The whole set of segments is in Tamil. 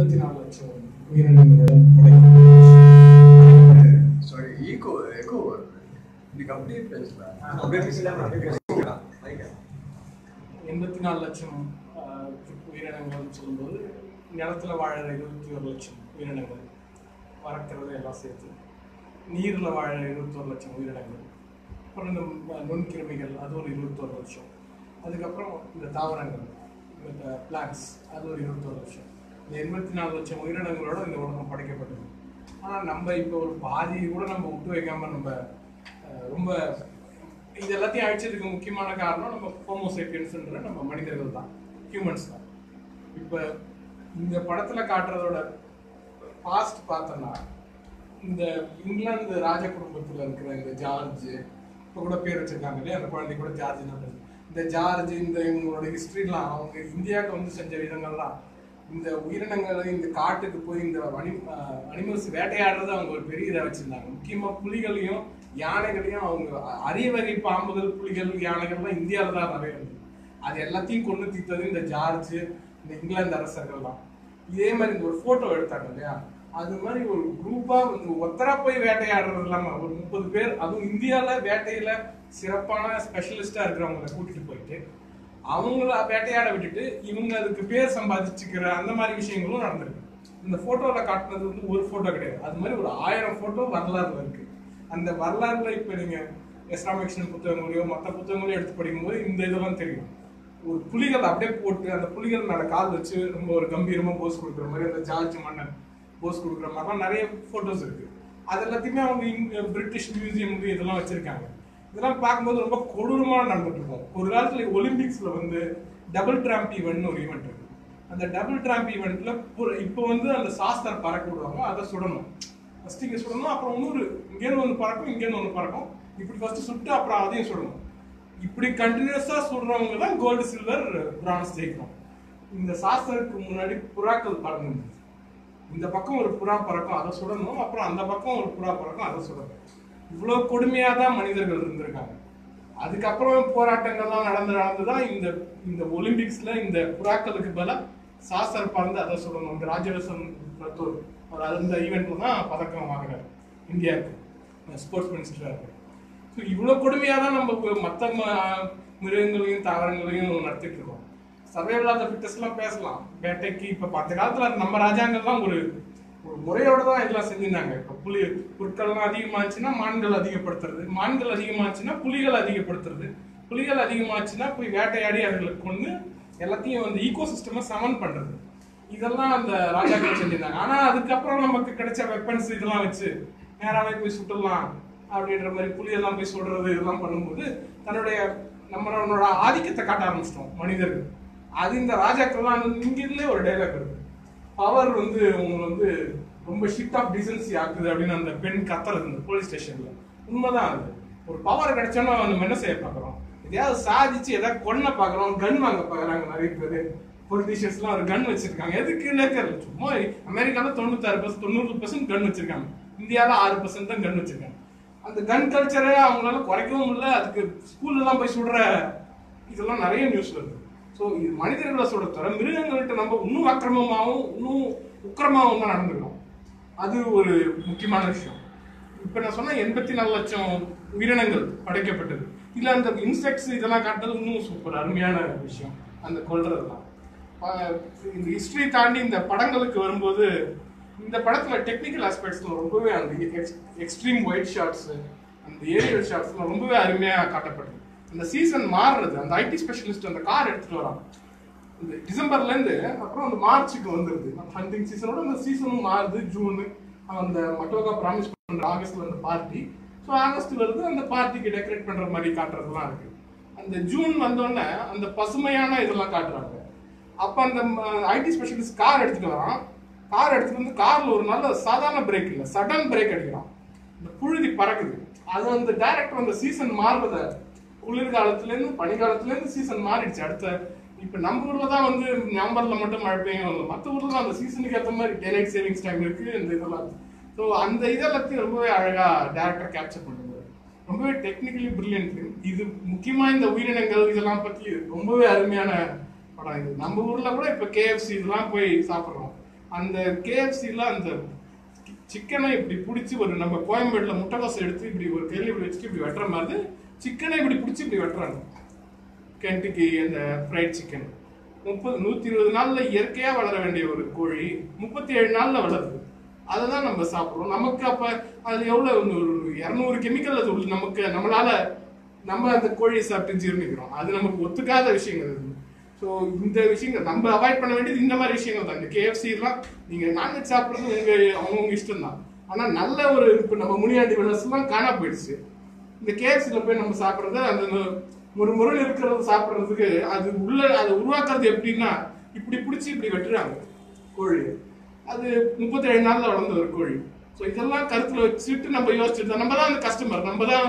எண்பத்தி நாலு லட்சம் உயிரினங்களோட படை சாரி ஈகோ எக்கோ வருது இன்னைக்கு அப்படியே பேசலாம் அப்படியே பேசலாம் அப்படியே பேசலாம் எண்பத்தி நாலு லட்சம் ஆஹ், உயிரினங்கள்னு சொல்லும்போது நிலத்துல வாழற இருபத்தி ஒரு லட்சம் உயிரினங்கள் பறக்கிறது எல்லாம் சேர்த்து நீரில் வாழற இருபத்தோரு லட்சம் உயிரினங்கள் அப்புறம் இந்த ம- நுண்கிருமிகள் அது ஒரு இருபத்தோரு லட்சம் அதுக்கப்புறம் இந்த தாவரங்கள் இந்த பிளான்ஸ் அது ஒரு இருபத்தோரு லட்சம் இந்த எண்பத்தி நாலு லட்சம் உயிரினங்களோட இந்த உலகம் படைக்கப்பட்டது ஆனால் நம்ம இப்போ ஒரு பாதி கூட நம்ம விட்டு வைக்காம நம்ம ஆஹ், ரொம்ப இது எல்லாத்தையும் அழிச்சதுக்கு முக்கியமான காரணம் நம்ம ஹோமோசேப்பியன்ஸ்ன்ற நம்ம மனிதர்கள் தான் ஹியூமன்ஸ் தான் இப்போ இந்த படத்துல காட்டுறதோட பாஸ்ட் பார்த்தோம்னா இந்த இங்கிலாந்து ராஜ குடும்பத்துல இருக்கிற இந்த ஜார்ஜ் இப்போ கூட பேர் வச்சிருக்காங்க இல்லையா அந்த குழந்தை கூட ஜார்ஜ் இந்த ஜார்ஜ் இந்த இவங்களோட ஹிஸ்ட்ரிலாம் அவங்க இந்தியாவுக்கு வந்து செஞ்ச விதங்கள்லாம் இந்த உயிரினங்களை இந்த காட்டுக்கு போய் இந்த அனி அனிமல்ஸ் வேட்டையாடுறது அவங்க ஒரு பெரிய இதாக வச்சிருந்தாங்க முக்கியமா புலிகளையும் யானைகளையும் அவங்க அ- அரிய வகை பாம்புகள் புலிகள் யானைகள்லாம் இந்தியாவில் தான் நிறைய இருந்தது அது எல்லாத்தையும் கொண்டு தீர்த்தது இந்த ஜார்ஜ் இந்த இங்கிலாந்து அரசர்கள் தான் இதே மாதிரி இந்த ஒரு போட்டோ எடுத்தாங்க இல்லையா அது மாதிரி ஒரு குரூப்பா வந்து ஒத்தரா போய் வேட்டையாடுறது இல்லாம ஒரு முப்பது பேர் அதுவும் இந்தியால வேட்டையில சிறப்பான ஸ்பெஷலிஸ்டா இருக்கிறவங்களை கூட்டிட்டு போயிட்டு அவங்கள வேட்டையாட விட்டுட்டு இவங்க அதுக்கு பேர் சம்பாதிச்சுக்கிற அந்த மாதிரி விஷயங்களும் நடந்திருக்கு இந்த போட்டோல காட்டுனது வந்து ஒரு போட்டோ கிடையாது அது மாதிரி ஒரு ஆயிரம் போட்டோ வரலாறுல இருக்கு அந்த வரலாறுல இப்ப நீங்க எஸ்லாமிக்ஷன் புத்தகங்களையோ மற்ற புத்தகங்களையோ எடுத்து படிக்கும்போது இந்த இதெல்லாம் தெரியும் ஒரு புலிகள் அப்படியே போட்டு அந்த புலிகள் மேல கால் வச்சு ரொம்ப ஒரு கம்பீரமா போஸ் கொடுக்குற மாதிரி அந்த ஜார்ஜ் மன்னன் போஸ் கொடுக்குற மாதிரிலாம் நிறைய போட்டோஸ் இருக்கு அது எல்லாத்தையுமே அவங்க இங்க பிரிட்டிஷ் மியூசியம் இதெல்லாம் வச்சிருக்காங்க இதெல்லாம் பார்க்கும்போது ரொம்ப கொடூரமா நடந்துட்டு இருக்கும் ஒரு காலத்துல ஒலிம்பிக்ஸ்ல வந்து டபுள் ட்ராம்ப் ஈவென்ட்னு ஒரு ஈவெண்ட் இருக்கு அந்த டபுள் ட்ராம்ப் ஈவெண்ட்ல இப்போ வந்து அந்த சாஸ்தர் பறக்க விடுவாங்க அதை சுடணும் ஃபர்ஸ்ட் இங்க சுடணும் அப்புறம் இன்னொரு இங்கேருந்து ஒன்று பறக்கும் இங்கேருந்து ஒன்று பறக்கும் இப்படி ஃபர்ஸ்ட் சுட்டு அப்புறம் அதையும் சுடணும் இப்படி கண்டினியூஸா சுடுறவங்க தான் கோல்டு சில்வர் பிரான்ஸ் ஜெயிக்கணும் இந்த சாஸ்திரத்துக்கு முன்னாடி புறாக்கள் பறந்துருந்துச்சு இந்த பக்கம் ஒரு புறா பறக்கும் அதை சுடணும் அப்புறம் அந்த பக்கம் ஒரு புறா பறக்கும் அதை சுடணும் இவ்வளவு கொடுமையா தான் மனிதர்கள் இருந்திருக்காங்க அதுக்கப்புறம் போராட்டங்கள்லாம் நடந்து நடந்து தான் இந்த இந்த ஒலிம்பிக்ஸ்ல இந்த புறாக்களுக்கு பதிலா சாஸ்திர பறந்து அதை சுடணும் இந்த ராஜவசன் ரத்தோர் அவர் அந்த ஈவெண்ட்ல தான் பதக்கம் வாங்கினார் இந்தியாவுக்கு ஸ்போர்ட்ஸ் மினிஸ்டரா இருக்கு ஸோ இவ்வளோ கொடுமையாக தான் நம்ம மற்ற மிருகங்களையும் தாவரங்களையும் நடத்திட்டு இருக்கோம் சர்வைவல் ஆஃப் த ஃபிட்டஸ்ட்லாம் பேசலாம் வேட்டைக்கு இப்போ அந்த காலத்தில் நம்ம ராஜாங்கள்லாம் ஒரு ஒரு முறையோட தான் எல்லாம் செஞ்சிருந்தாங்க இப்போ புலி புற்கள்லாம் அதிகமாச்சுன்னா மான்கள் அதிகப்படுத்துறது மான்கள் அதிகமாச்சுன்னா புலிகள் அதிகப்படுத்துறது புலிகள் அதிகமாச்சுன்னா போய் வேட்டையாடி அதுகளுக்கு கொண்டு எல்லாத்தையும் வந்து ஈகோ சிஸ்டமை சமன் பண்றது இதெல்லாம் அந்த ராஜாக்கள் செஞ்சிருந்தாங்க ஆனா அதுக்கப்புறம் நமக்கு கிடைச்ச வெப்பன்ஸ் இதெல்லாம் வச்சு நேராவே போய் சுட்டுடலாம் அப்படின்ற மாதிரி புலியெல்லாம் போய் சுடுறது இதெல்லாம் பண்ணும்போது தன்னுடைய நம்மளோட ஆதிக்கத்தை காட்ட ஆரம்பிச்சிட்டோம் மனிதர்கள் அது இந்த ராஜாக்கள்லாம் வந்து இங்கிருந்தே ஒரு டைலாக் இருக்கு பவர் வந்து உங்களை வந்து ரொம்ப ஷிட் ஆஃப் டிசன்சி ஆக்குது அப்படின்னு அந்த பெண் கத்துறது இந்த போலீஸ் ஸ்டேஷன்ல உண்மைதான் அது ஒரு பவர் கிடைச்சோன்னா நம்ம என்ன செய்ய பார்க்குறோம் எதையாவது சாதிச்சு எதாவது கொன்ன பார்க்குறோம் கன் வாங்க பார்க்குறாங்க நிறைய பேர் பொலிட்டீஷியன்ஸ்லாம் ஒரு கன் வச்சிருக்காங்க எதுக்குன்னே தெரியல சும்மா அமெரிக்கால தொண்ணூத்தாறு பர்சன்ட் தொண்ணூறு பர்சன்ட் கன் வச்சிருக்காங்க இந்தியாவில் ஆறு பர்சன்ட் தான் கன் வச்சிருக்காங்க அந்த கன் கல்ச்சரை அவங்களால குறைக்கவும் முடியல அதுக்கு ஸ்கூல்லாம் போய் சுடுற இதெல்லாம் நிறைய நியூஸ் வருது ஸோ இது மனிதர்களை சொல்ற தவிர மிருகங்கள்கிட்ட நம்ம இன்னும் அக்கிரமமாகவும் இன்னும் உக்கிரமாகவும் தான் நடந்துக்கிறோம் அது ஒரு முக்கியமான விஷயம் இப்போ நான் சொன்ன எண்பத்தி நாலு லட்சம் உயிரினங்கள் படைக்கப்பட்டது இல்லை அந்த இன்செக்ட்ஸ் இதெல்லாம் காட்டுறது இன்னும் சூப்பர் அருமையான விஷயம் அந்த கொள்றதெல்லாம் ஆஹ் இந்த ஹிஸ்டரி தாண்டி இந்த படங்களுக்கு வரும்போது இந்த படத்துல டெக்னிக்கல் ஆஸ்பெக்ட்ஸ்ல ரொம்பவே அந்த எக்ஸ்ட்ரீம் ஒயிட் ஷாட்ஸ் அந்த ஏரியல் ஷாட்ஸ்லாம் ரொம்பவே அருமையா காட்டப்படுது அந்த சீசன் மாறுறது அந்த ஐடி ஸ்பெஷலிஸ்ட் அந்த கார் எடுத்துட்டு வரான் இந்த டிசம்பர்ல இருந்து அப்புறம் அந்த மார்ச்சுக்கு வந்துருது ஹண்டிங் சீசனோட அந்த சீசனும் மாறுது ஜூன் அந்த மட்டோகா ப்ராமிஸ் பண்ற ஆகஸ்ட்ல அந்த பார்ட்டி ஸோ ஆகஸ்ட் வருது அந்த பார்ட்டிக்கு டெக்கரேட் பண்ற மாதிரி காட்டுறதுலாம் இருக்கு அந்த ஜூன் வந்தோடனே அந்த பசுமையான இதெல்லாம் காட்டுறாங்க அப்ப அந்த ஐடி ஸ்பெஷலிஸ்ட் கார் எடுத்துட்டு வரான் கார் எடுத்துட்டு வந்து கார்ல ஒரு நல்ல சாதாரண பிரேக் இல்ல சடன் பிரேக் அடிக்கிறான் இந்த புழுதி பறக்குது அது வந்து டைரக்டர் அந்த சீசன் மாறுறத குளிர்காலத்துல இருந்து பனிக்காலத்துல இருந்து சீசன் மாறிடுச்சு அடுத்த இப்ப நம்ம ஊர்ல தான் வந்து நவம்பர்ல மட்டும் மழை பெய்யும் மற்ற ஊர்ல தான் அந்த சீசனுக்கு ஏற்ற மாதிரி டேலைட் சேவிங்ஸ் டைம் இருக்கு இந்த இதெல்லாம் ஸோ அந்த இதெல்லாத்தையும் ரொம்பவே அழகா டேரக்டர் கேப்சர் பண்ணுவார் ரொம்பவே டெக்னிக்கலி பிரில்லியன்ட் இது முக்கியமா இந்த உயிரினங்கள் இதெல்லாம் பத்தி ரொம்பவே அருமையான படம் இது நம்ம ஊர்ல கூட இப்ப கேஎஃப்சி இதெல்லாம் போய் சாப்பிடுறோம் அந்த கேஎஃப்சில அந்த சிக்கனை இப்படி பிடிச்சி ஒரு நம்ம கோயம்பேடுல முட்டைக்கோசை எடுத்து இப்படி ஒரு கையில் இப்படி வச்சுட்டு இப்படி வெட்டுற மாதிரி சிக்கனை இப்படி பிடிச்சி இப்படி வெட்டுறாங்க கென்டிக்கு அந்த ஃப்ரைட் சிக்கன் முப்பது நூற்றி இருபது நாளில் இயற்கையாக வளர வேண்டிய ஒரு கோழி முப்பத்தி ஏழு நாளில் வளருது அதை தான் நம்ம சாப்பிட்றோம் நமக்கு அப்போ அது எவ்வளோ ஒரு இரநூறு கெமிக்கல் அது உள்ள நமக்கு நம்மளால நம்ம அந்த கோழியை சாப்பிட்டு ஜீரணிக்கிறோம் அது நமக்கு ஒத்துக்காத விஷயங்கள் இது ஸோ இந்த விஷயங்கள் நம்ம அவாய்ட் பண்ண வேண்டியது இந்த மாதிரி விஷயங்கள் தான் இந்த கேஎஃப்சிலாம் நீங்கள் நான்வெஜ் சாப்பிட்றது உங்கள் அவங்கவுங்க இஷ்டம் தான் ஆனால் நல்ல ஒரு இப்போ நம்ம முனியாண்டி விலசுலாம் காணா போயிடுச்சு இந்த கேஎஃப்சியில் போய் நம்ம சாப்பிட்றது அந்த ஒரு முருள் இருக்கிறத சாப்பிட்றதுக்கு அது உள்ள அதை உருவாக்குறது எப்படின்னா இப்படி பிடிச்சி இப்படி வெட்டுறாங்க கோழி அது முப்பத்தேழு நாளில் வளர்ந்த ஒரு கோழி ஸோ இதெல்லாம் கருத்தில் வச்சுட்டு நம்ம யோசிச்சுட்டு தான் நம்ம தான் அந்த கஸ்டமர் நம்ம தான்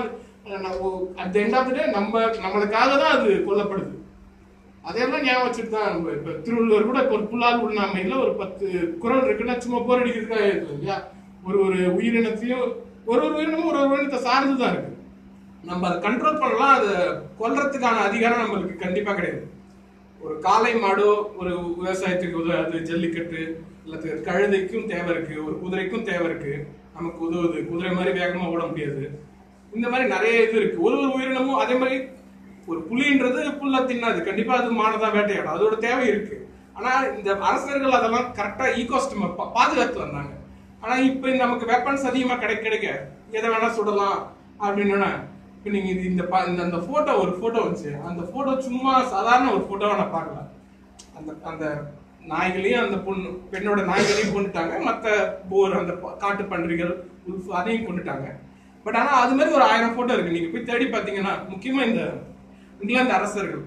அட் எண்ட் ஆஃப் டே நம்ம நம்மளுக்காக தான் அது கொல்லப்படுது அதையெல்லாம் ஞாபகம் வச்சுட்டு தான் நம்ம இப்போ திருவள்ளுவர் கூட இப்போ ஒரு புலால் உண்ணாமையில் ஒரு பத்து குரல் இருக்குன்னா சும்மா போர் அடிக்கிறதுக்காக இருக்கு இல்லையா ஒரு ஒரு உயிரினத்தையும் ஒரு ஒரு உயிரினமும் ஒரு ஒரு உயிரினத்தை சார்ந்து தான் இருக்கு நம்ம அதை கண்ட்ரோல் பண்ணலாம் அதை கொல்றதுக்கான அதிகாரம் நம்மளுக்கு கண்டிப்பாக கிடையாது ஒரு காளை மாடோ ஒரு விவசாயத்துக்கு உதவுது ஜல்லிக்கட்டு அல்லது கழுதைக்கும் தேவை இருக்கு ஒரு குதிரைக்கும் தேவை இருக்கு நமக்கு உதவுது குதிரை மாதிரி வேகமா ஓட முடியாது இந்த மாதிரி நிறைய இது இருக்கு ஒரு ஒரு உயிரினமும் அதே மாதிரி ஒரு புலின்றது புல்ல தின்னாது கண்டிப்பா அது மானதான் வேட்டையாடும் அதோட தேவை இருக்கு ஆனா இந்த அரசர்கள் அதெல்லாம் கரெக்டா ஈகோஸ்டம் பாதுகாத்து வந்தாங்க ஆனா இப்ப நமக்கு வெப்பன்ஸ் அதிகமா கிடைக்க கிடைக்க எதை வேணா சுடலாம் அப்படின்னா இப்ப நீங்க இது இந்த பா- இந்த அந்த போட்டோ ஒரு போட்டோ வந்துச்சு அந்த போட்டோ சும்மா சாதாரண ஒரு போட்டோவை நான் பார்க்கல அந்த அந்த நாய்களையும் அந்த பொண்ணு பெண்ணோட நாய்களையும் கொண்டுட்டாங்க மற்ற போர் அந்த ப- காட்டு பன்றிகள் உல்ஃப் அதையும் கொண்டுட்டாங்க பட் ஆனா அது மாதிரி ஒரு ஆயிரம் போட்டோ இருக்கு நீங்க போய் தேடி பார்த்தீங்கன்னா முக்கியமா இந்த இங்கிலாந்து அரசர்கள்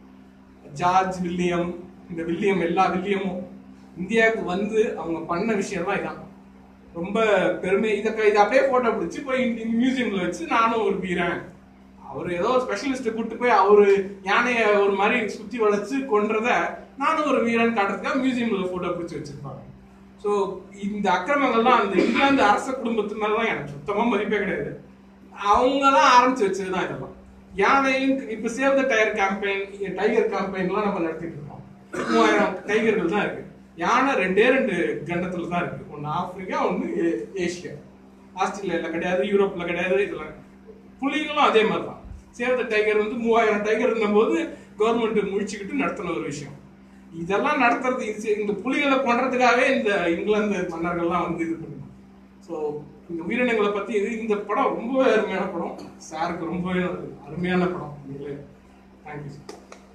ஜார்ஜ் வில்லியம் இந்த வில்லியம் எல்லா வில்லியமும் இந்தியாவுக்கு வந்து அவங்க பண்ண விஷயம்லாம் இதான் ரொம்ப பெருமை இதை இதை அப்படியே போட்டோ பிடிச்சி போய் மியூசியம்ல வச்சு நானும் ஒரு வீரன் அவர் ஏதோ ஒரு ஸ்பெஷலிஸ்ட்டை கூட்டு போய் அவரு யானையை ஒரு மாதிரி சுத்தி வளைச்சு கொன்றத நானும் ஒரு வீரன் காட்டுறதுக்காக மியூசியம்ல போட்டோ பிடிச்சி வச்சிருப்பாங்க ஸோ இந்த அக்கிரமங்கள்லாம் அந்த இங்கிலாந்து அரச குடும்பத்து மேலதான் எனக்கு சுத்தமா மதிப்பே கிடையாது அவங்க தான் ஆரம்பிச்சு வச்சதுதான் இதெல்லாம் யானையும் இப்ப save the tiger campaign tiger கேம்பெயின்லாம் நம்ம நடத்திட்டு இருக்கோம் மூவாயிரம் டைகர்கள் தான் இருக்கு யானை ரெண்டே ரெண்டு கண்டத்துல தான் இருக்கு ஒன்னு ஆப்பிரிக்கா ஒன்னு ஏ- ஏசியா ஆஸ்திரேலியால கிடையாது யூரோப்ல கிடையாது இதெல்லாம் புலிகளும் அதே மாதிரி தான் சேவ் த டைகர் வந்து மூவாயிரம் டைகர் இருந்தபோது கவர்மெண்ட் முழிச்சுக்கிட்டு நடத்தின ஒரு விஷயம் இதெல்லாம் நடத்துறது இது- இந்த புலிகளை கொன்றதுக்காகவே இந்த இங்கிலாந்து மன்னர்கள்லாம் வந்து இது பண்ணுவாங்க ஸோ இந்த உயிரினங்களை பத்தி இது இந்த படம் ரொம்பவே அருமையான படம் சாருக்கு ரொம்பவே அருமையான படம் தேங்க்யூ சார்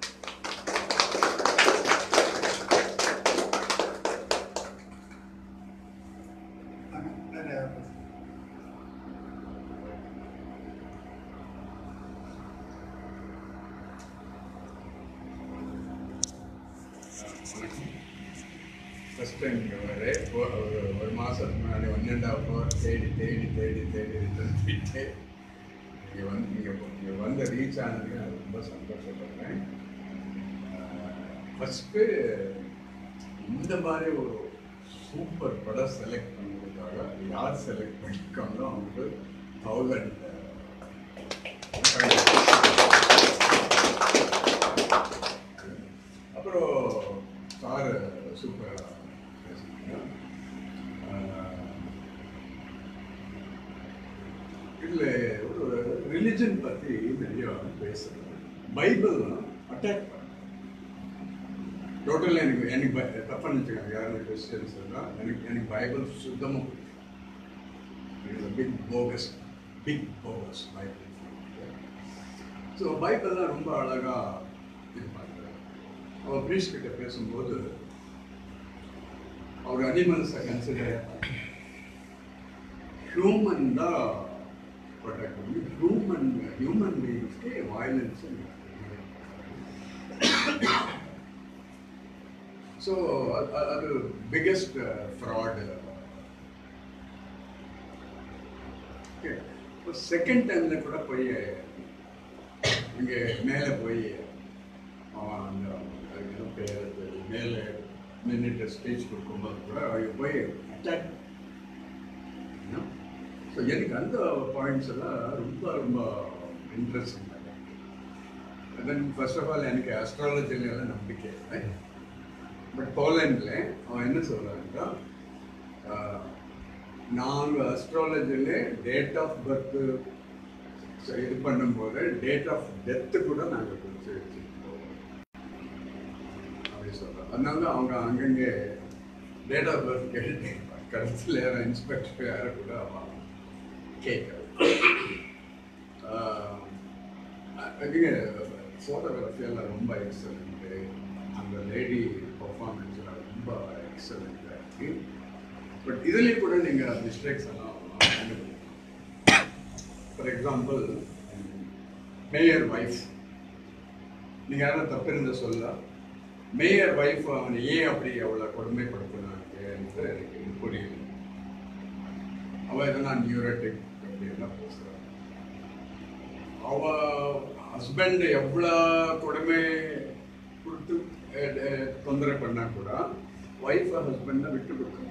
ஃபஸ்ட் டைம் இங்கே வரேன் ஒரு ஒரு மாதத்துக்கு முன்னாடி ஒன் அண்ட் ஹாஃப் ஹவர் தேடி தேடி தேடி தேடி ரிட்டர்ன் போயிட்டு இங்கே வந்து இங்கே இங்கே வந்து ரீச் ஆனதுக்கு நான் ரொம்ப சந்தோஷப்படுறேன் ஃபஸ்ட்டு இந்த மாதிரி ஒரு சூப்பர் படம் செலக்ட் பண்ணதுக்காக யார் செலக்ட் பண்ணிருக்காங்களோ அவங்களுக்கு தௌசண்ட் அப்புறம் சார் சூப்பராக பேசுனீங்க இதில் ஒரு ரிலிஜன் பற்றி நிறைய பேசுகிறேன் பைபிள் அட்டாக் பண்ண டோட்டல் எனக்கு எனக்கு பை- தப்பா நினச்சிக்காங்க யாரும் கிறிஸ்டியன்ஸ் எல்லாம் எனக்கு எனக்கு பைபிள் சுத்தமாக it's big bogus big bogus Bible so பைபிள்லாம் ரொம்ப அழகாக இது பண்ணுறாரு அவர் பிரீஷ் கிட்ட பேசும்போது அவர் அனிமல்ஸை கன்சிடர் ஹியூமன் தான் ப்ரொடெக்ட் பண்ணி ஹியூமன் ஹியூமன் பீயிங்ஸ்க்கு வயலன்ஸ் ஸோ அது பிக்கெஸ்ட் ஃப்ராட் செகண்ட் டைம்ல கூட போய் இங்கே மேலே போய் அவன் அந்த அதுக்கு என்ன பேர் அது மேலே நின்றுட்டு ஸ்பீச் கொடுக்கும்போது கூட அவங்க போய் அட்டாக் ஸோ எனக்கு அந்த பாயிண்ட்ஸ் எல்லாம் ரொம்ப ரொம்ப interesting then first of all எனக்கு அஸ்ட்ராலஜில எல்லாம் நம்பிக்கை இல்லை பட் போலண்டில் அவன் என்ன சொல்கிறான்னா நாங்கள் அஸ்ட்ராலஜியில் டேட் ஆஃப் பர்த் இது பண்ணும்போது டேட் ஆஃப் டெத்து கூட நாங்கள் குறித்து வச்சுருக்கோம் அப்படி சொல்கிறோம் அதனால தான் அவங்க அங்கங்கே டேட் ஆஃப் பர்த் கேட்டு கடைசியில் யாரும் இன்ஸ்பெக்டர் யாரும் கூட அவன் கேட்கறது ஃபோட்டோகிராஃபியெல்லாம் ரொம்ப எக்ஸலண்ட்டு அந்த லேடி பர்ஃபார்மன்ஸ்லாம் ரொம்ப எக்ஸலண்ட்டாக இருக்குது பட் இதுலேயும் கூட நீங்கள் மிஸ்டேக்ஸ் எல்லாம் ஃபார் எக்ஸாம்பிள் மேயர் ஒய்ஃப் நீங்கள் யாரும் தப்பு இருந்த சொல்ல மேயர் ஒய்ஃப் அவனை ஏன் அப்படி அவளை கொடுமைப்படுத்தினாங்க என்று எனக்கு புரியல அவள் எதனா நியூரோட்டிக் அப்படின்லாம் பேசுகிறான் அவ ஹஸ்பண்ட் எவ்வளோ கொடுமை கொடுத்து அஹ், அஹ், தொந்தரவு பண்ணா கூட ஒய்ஃப் ஹஸ்பண்டை விட்டு கொடுக்கணும்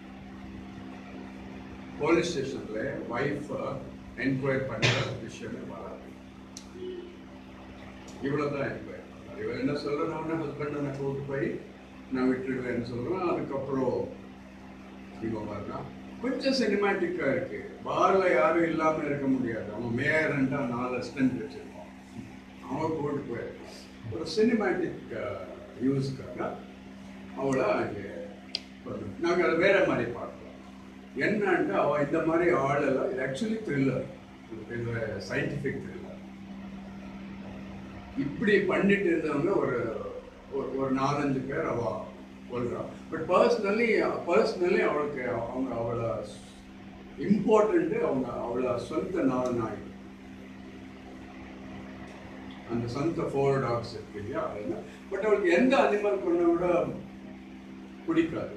போலீஸ் ஸ்டேஷன்ல ஒய்ஃப் என்கொயரி பண்ணுற விஷயமே வராது இவ்வளோதான் என்கொயரி இவன் என்ன சொல்கிறேன் ஹஸ்பண்டை நான் கூப்பிட்டு போய் நான் விட்டுடுவேன்னு சொல்கிறேன் அதுக்கப்புறம் இவன் வரலாம் கொஞ்சம் சினிமேட்டிக்காக இருக்கு பாரில் யாரும் இல்லாமல் இருக்க முடியாது அவன் மேயர்ன்ட்டா நாலு அசிஸ்டன்ட் வச்சிருப்பான் அவன் கூப்பிட்டு போயிருக்கான் ஒரு சினிமேட்டிக் யூஸ்க்காக அவளை அங்கே நாங்கள் அதை வேற மாதிரி பார்க்கலாம் என்னன்ட்டு அவள் இந்த மாதிரி ஆளெல்லாம் இது ஆக்சுவலி த்ரில்லர் இது சயின்டிஃபிக் த்ரில்லர் இப்படி பண்ணிட்டு இருந்தவங்க ஒரு ஒரு- ஒரு நாலஞ்சு பேர் அவ கொள்றா பட் பர்சனலி பர்சனலி அவளுக்கு அவங்க அவளை இம்பார்ட்டன்ட் அவங்க அவளை சொந்த நாலு நாய் அந்த சொந்த ஃபோர் டாக்ஸ் இருக்கு இல்லையா அதெல்லாம் பட் அவளுக்கு எந்த அனிமல் கொண்ட விட பிடிக்காது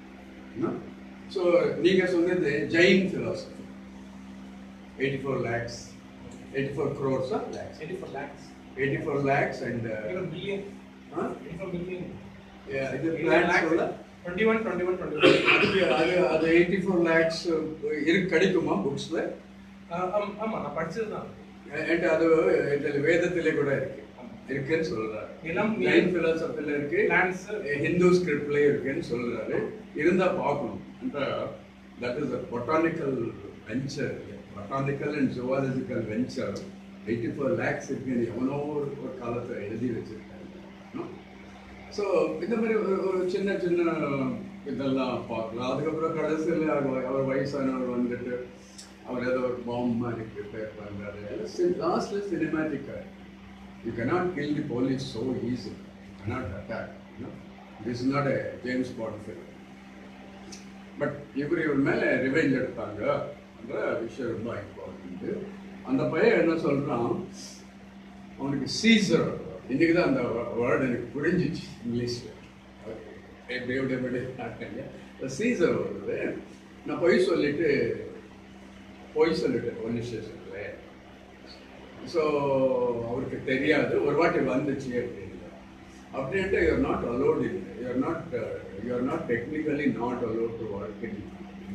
ஸோ நீங்க சொன்னது Jain philosophy eighty four lakhs eighty four க்ரோர்ஸா lakhs 84 lakhs. Eighty four lakhs and 84 billion. 84 billion. இது 84 பிளான் lakhs. சொல்ல 21, 21, 21. அது அது அது எயிட்டி ஃபோர் லேக்ஸ் இருக்கு கிடைக்குமா புக்ஸ்ல ஆ, ஆம்- ஆமா நான் படிச்சதுதான் அண்ட் அது இதுல வேதத்திலே கூட இருக்கு இருக்குன்னு சொல்றாரு எல்லாம் லைன் பிலாசபில இருக்கு Plants. ஹிந்து ஸ்கிரிப்ட்லயே இருக்குன்னு சொல்றாரு இருந்தா பார்க்கணும் that is a botanical venture botanical and zoological venture eighty four lakhs இருக்குன்னு எவனோ ஒரு ஒரு காலத்தை எழுதி வச்சிருக்காரு ஸோ இந்த மாதிரி ஒரு ஒரு சின்ன சின்ன இதெல்லாம் பார்க்கலாம் அதுக்கப்புறம் கடைசியில் அவர் அவர் வயசானவர் வந்துட்டு அவர் ஏதோ ஒரு பாம்பு மாதிரி ப்ரிப்பேர் பண்ணுறாரு லாஸ்ட்ல சினிமேட்டிக்காக you cannot kill the police so easily cannot attack you know this is not a James Bond film but இவர் இவர் மேலே ரிவெஞ்ச் எடுத்தாங்க அந்த விஷயம் ரொம்ப இம்பார்ட்டன்ட் அந்த பையன் என்ன சொல்றான் அவனுக்கு சீசர் இன்னைக்கு தான் அந்த வேர்டு எனக்கு புரிஞ்சிச்சு இங்கிலீஷில் எப்படி எப்படி எப்படி சீசர் வருது நான் பொய் சொல்லிட்டு பொய் சொல்லிட்டேன் போலீஸ் ஸ்டேஷனில் ஸோ அவருக்கு தெரியாது ஒரு வாட்டி வந்துச்சு அப்படின்னு அப்படின்ட்டு you're not allowed in you're not you're not technically not allowed to work in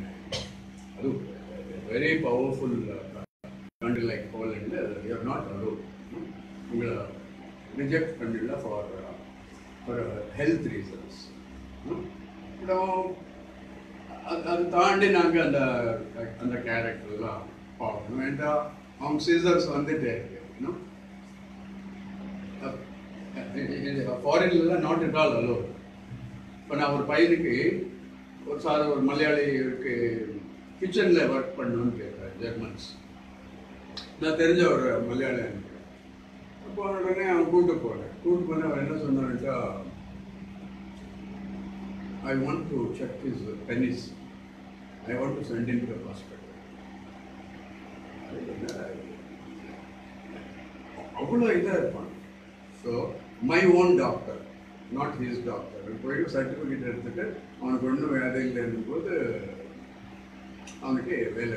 அது very powerful country like Poland you're not allowed உங்களை ரிஜெக்ட் பண்ணிடல ஃபார் ஃபார் ஹெல்த் ரீசன்ஸ் அப்புறம் அது அது தாண்டி நாங்கள் அந்த அந்த கேரக்டர்லாம் பார்க்கணும் ஏன்டா அவங்க சீசர்ஸ் வந்துட்டே இருக்கு இன்னும் ஃபாரின்லாம் நாட் இட் ஆல் அலோ இப்போ நான் ஒரு பையனுக்கு ஒரு சார் ஒரு மலையாளிக்கு கிச்சனில் ஒர்க் பண்ணணும்னு கேட்குறேன் ஜெர்மன்ஸ் நான் தெரிஞ்ச ஒரு மலையாளி எனக்கு அப்போ உடனே அவன் கூட்டு போனேன் கூட்டு போனேன் அவன் என்ன சொன்னான்ட்டா I want to check his penis I want to send in to hospital அவ்வளோ இதாக இருப்பான் so my own doctor not his doctor போயிட்டு சர்டிஃபிகேட் எடுத்துட்டு அவனுக்கு ஒன்றும் வேலை இல்லைன்னும் போது அவனுக்கு வேலை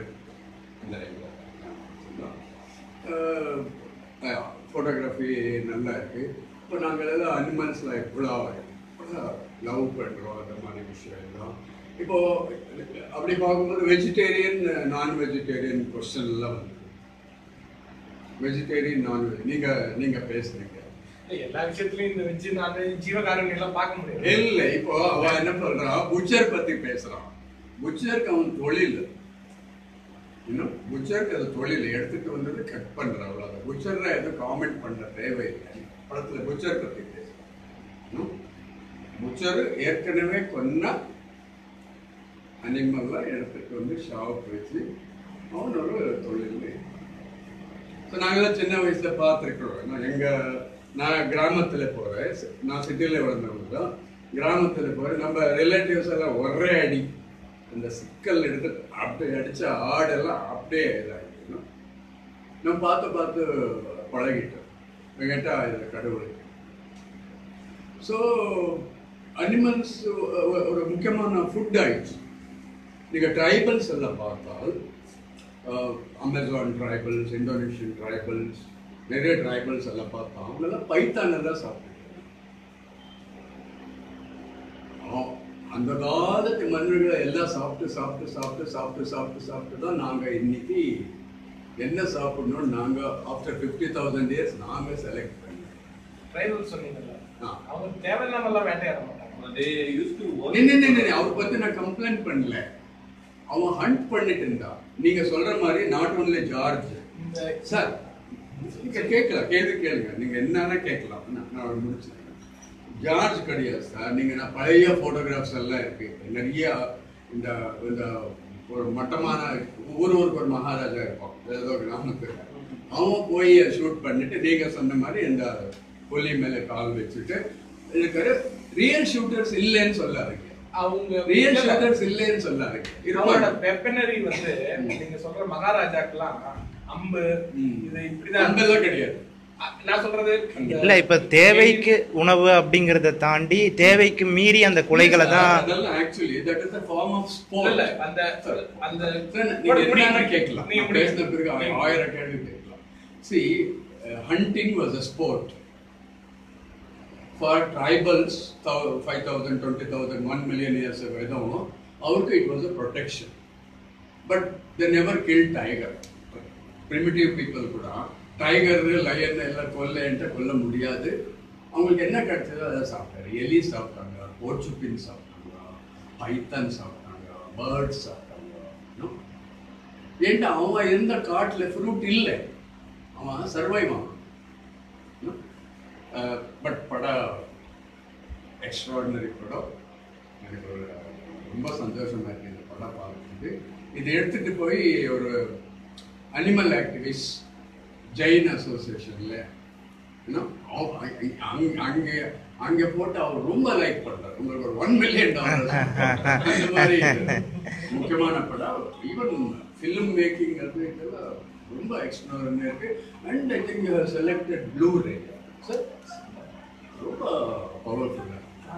ஃபோட்டோகிராஃபி நல்லா இருக்கு இப்போ நாங்கள் எல்லாம் அனிமல்ஸில் எவ்வளோ லவ் பண்ணுறோம் அந்த மாதிரி விஷயம் எல்லாம் இப்போ அப்படி பார்க்கும்போது வெஜிடேரியன் நான் வெஜிடேரியன் கொஸ்டின்லாம் வந்து வெஜிடேரியன் நான்வெஜ் நீங்கள் நீங்கள் பேசுனீங்க எல்லா விஷயத்துலயும் இந்த வெஜ் நான் ஜீவகாரணி எல்லாம் பார்க்க முடியாது இல்ல இப்போ அவ என்ன சொல்றான் புச்சர் பத்தி பேசுறான் புச்சருக்கு அவன் தொழில் இன்னும் புச்சருக்கு அது தொழில் எடுத்துட்டு வந்தது கட் பண்ற அவ்வளவு புச்சர்ல எதுவும் காமெண்ட் பண்ற தேவையில்லை படத்துல புச்சர் பத்தி பேசுறான் புச்சர் ஏற்கனவே கொன்ன அனிமல்லாம் எடுத்துட்டு வந்து ஷாப் வச்சு அவன் ஒரு தொழில் ஸோ நாங்களாம் சின்ன வயசுல பார்த்துருக்குறோம் நான் எங்க நான் கிராமத்துல போறேன் நான் சிட்டில வளர்ந்தவங்க தான் கிராமத்துல போறேன் நம்ம ரிலேட்டிவ்ஸ் எல்லாம் ஒரே அடி அந்த சிக்கல் எடுத்து அப்படியே அடிச்ச ஆடெல்லாம் அப்படியே இதாகிடும் நம்ம பார்த்து பார்த்து பழகிட்டோம் கேட்டா இது கடவுளுக்கு ஸோ அனிமல்ஸ் ஒரு முக்கியமான ஃபுட் ஆயிடுச்சு நீங்கள் ட்ரைபல்ஸ் எல்லாம் பார்த்தால் அமேசான் ட்ரைபல்ஸ் இந்தோனேஷியன் ட்ரைபல்ஸ் நிறைய ட்ரைபல்ஸ் எல்லாம் பார்த்தா அவங்கெல்லாம் பைத்தான் எல்லாம் சாப்பிட்டு அந்த காலத்து மனிதர்களை எல்லாம் சாப்பிட்டு சாப்பிட்டு சாப்பிட்டு சாப்பிட்டு சாப்பிட்டு சாப்பிட்டு தான் நாங்கள் இன்னைக்கு என்ன சாப்பிடணும்னு நாங்கள் ஆஃப்டர் ஃபிஃப்டி தௌசண்ட் இயர்ஸ் நாங்கள் செலக்ட் பண்ணோம் ட்ரைபல் சொன்னீங்கல்ல ஆ. அவங்க தேவையில்லாம எல்லாம் வேட்டையாட மாட்டாங்க They used to work. நே, நே, நே, நே, அவரை பத்தி நான் கம்ப்ளைண்ட் பண்ணல அவன் ஹண்ட் பண்ணிட்டு இருந்தான் நீங்க சொல்ற மாதிரி நாட் ஒன்லி ஜார்ஜ் இந்த சார் நீங்க கேட்கலாம் கேள்வி கேளுங்க நீங்க என்னன்னா கேட்கலாம் நான் நான் முடிச்சிருக்கேன் ஜார்ஜ் கிடையாது சார் நீங்க நான் பழைய போட்டோகிராஃப்ஸ் எல்லாம் இருக்கு நிறைய இந்த இந்த ஒரு மட்டமான ஊர் ஊருக்கு ஒரு மகாராஜா இருப்பான் ஏதோ கிராமத்துல அவன் போய் ஷூட் பண்ணிட்டு நீங்க சொன்ன மாதிரி இந்த புலி மேல கால் வச்சுட்டு இருக்கிற ரியல் ஷூட்டர்ஸ் இல்லைன்னு சொல்லாதீங்க அவங்க ரியல் இல்ல, ஷூட்டர்ஸ் இல்லைன்னு சொல்லாதீங்க அவங்களோட இருப்பாங்க வெப்பனரி வந்து நீங்க சொல்ற மகாராஜாக்கெல்லாம் அம்பு ம். இது இப்படிதான் அங்கெல்லாம் கிடையாது அ- நான் சொல்றது இந்த- இல்ல இப்ப தேவைக்கு உணவு அப்படிங்கறத தாண்டி தேவைக்கு மீறி அந்த கொலைகளை தான் அதெல்லாம் actually that is a form of sport இல்ல அந்த அந்த நீங்க முடி- என்னன்னா முடி- கேட்கலாம் நீங்க நான் முடி- பேசின பிறகு ஆய- நீங்க- ஆயிரம் கேள்வி கேட்கலாம் see hunting was a sport for tribals five thousand twenty thousand one million years எதுவும் அவருக்கு it was a protection but the never kill tiger primitive people கூட டைகர் லயன் எல்லாம் கொல்லைன்ட்டு கொல்ல முடியாது அவங்களுக்கு என்ன கிடைச்சதோ அதை சாப்பிட்டாரு எலி சாப்பிட்டாங்க போர்ச்சுபின் சாப்பிட்டாங்க பைத்தன் சாப்பிட்டாங்க பேர்ட்ஸ் சாப்பிட்டாங்க you know. ஏன்டா அவன் இருந்த காட்டுல ஃப்ரூட் இல்லை அவன் சர்வைவ் ஆனான் பட் படம் எக்ஸ்ட்ராடினரி படம் எனக்கு ஒரு ரொம்ப சந்தோஷமா இருக்கு இந்த படம் பார்க்குறது இதை எடுத்துட்டு போய் ஒரு அனிமல் ஆக்டிவிஸ்ட் ஜெயின் அசோசியேஷன்ல அங்கே அங்கே போட்டு அவர் ரொம்ப லைக் பண்றாரு உங்களுக்கு ஒரு ஒன் மில்லியன் டாலர் அந்த மாதிரி முக்கியமான படம் ஈவன் ஃபிலிம் மேக்கிங் அது இதெல்லாம் ரொம்ப எக்ஸ்ட்ராடினரி இருக்கு and I think you selected blue ray sir ரொம்ப பவர்ஃபுல்லாக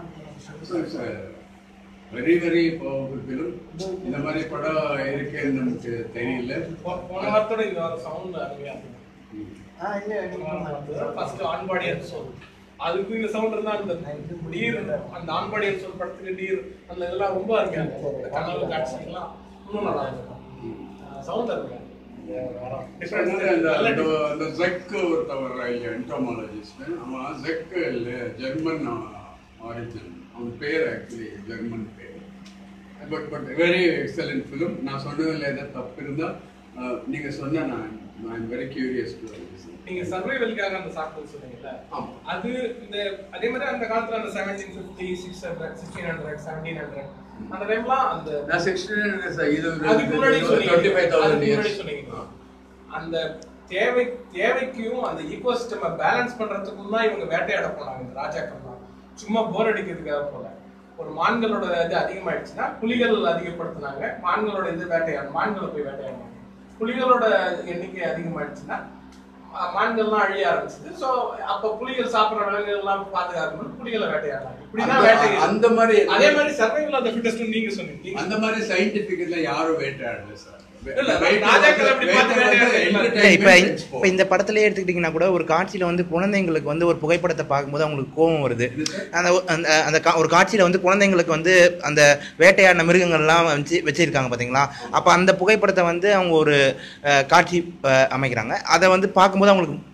வெரி வெரி பவர்ஃபுல் ஃபிலிம் இந்த மாதிரி படம் இருக்கேன்னு நமக்கு தெரியல போ- போன வாரத்தோட இந்த வாரம் சவுண்ட் அருமையா இருக்கு ஃபர்ஸ்ட் ஆன்பாடி எபிசோட் அதுக்கு இந்த சவுண்ட் இருந்தா அந்த டீர் அந்த ஆன்பாடி எபிசோட் படத்துக்கு டீர் அந்த இதெல்லாம் ரொம்ப அருமையா இருக்கும் இந்த கனவு காட்சிகள்லாம் இன்னும் நல்லா இருக்கும் சவுண்ட் அருமையா அதனால அந்த அந்த அந்த ஜெக் ஒருத்தவர் என்டோமாலஜிஸ்ட் அவன் ஜெக் இல்லை ஜெர்மன் ஆரிஜின் அவன் பேர் ஆக்சுவலி ஜெர்மன் பேர் but but very excellent film நான் சொன்னதில் ஏதாவது தப்பு இருந்தால் நீங்க சொன்ன நான் நான் வெரி கியூரியஸ் டு நீங்க சர்வைவலுக்காக அந்த சாப்பிட்டு சொன்னீங்கல்ல ஆமா. அது இந்த அதே மாதிரி அந்த காலத்துல அந்த seventeen fifty six hundred sixteen hundred seventeen hundred அந்த டைம்லாம் அந்த நான் சிக்ஸ்டீன் இது அதுக்கு முன்னாடி சொன்னீங்க டுவெண்ட்டி ஃபைவ் அதுக்கு தௌசண்ட் முன்னாடி இயர்ஸ் சொன்னீங்க அந்த தேவை தேவைக்கும் அந்த ஈகோசிஸ்டமை பேலன்ஸ் பண்றதுக்கும் தான் இவங்க வேட்டையாட போனாங்க இந்த ராஜாக்கள்லாம் சும்மா போர் அடிக்கிறதுக்காக போல ஒரு மான்களோட இது அதிகமாயிடுச்சுன்னா புலிகள் அதிகப்படுத்தினாங்க மான்களோட இது வேட்டையாடணும் மான்களை போய் வேட்டையாடணும் புலிகளோட எண்ணிக்கை அதிகமாயிடுச்சுன்னா அஹ், மான்கள்லாம் அழிய ஆரம்பிச்சது சோ அப்ப புலிகள் சாப்பிடுற விலங்குகள் எல்லாம் பாதுகாக்கணும் புலிகளை வேட்டையாடலாம் இப்படிதான் அந்த- வேட்டை அந்த மாதிரி அதே மாதிரி சர்வைவல் ஆஃப் த ஃபிட்டஸ்ட் நீங்க சொன்னீங்க அந்த மாதிரி சயின்டிபிக்ல யாரும் வேட்டையாடல சார் இல்ல, ராஜாக்கள் அப்படி பார்த்து வேட்டையாடல. இல்ல இப்ப இப்ப இந்த படத்திலே எடுத்துக்கிட்டீங்கன்னா கூட ஒரு காட்சியில வந்து குழந்தைங்களுக்கு வந்து ஒரு புகைப்படத்தை பார்க்கும்போது அவங்களுக்கு கோபம் வருது அந்த ஒ- அந்த அந்த கா- ஒரு காட்சியில வந்து குழந்தைங்களுக்கு வந்து அந்த வேட்டையாடின மிருகங்கள்லாம் வச்சு வச்சிருக்காங்க பாத்தீங்களா அப்ப அந்த புகைப்படத்தை வந்து அவங்க ஒரு அஹ், காட்சி அஹ், அமைக்கிறாங்க அதை வந்து பார்க்கும்போது அவங்களுக்கு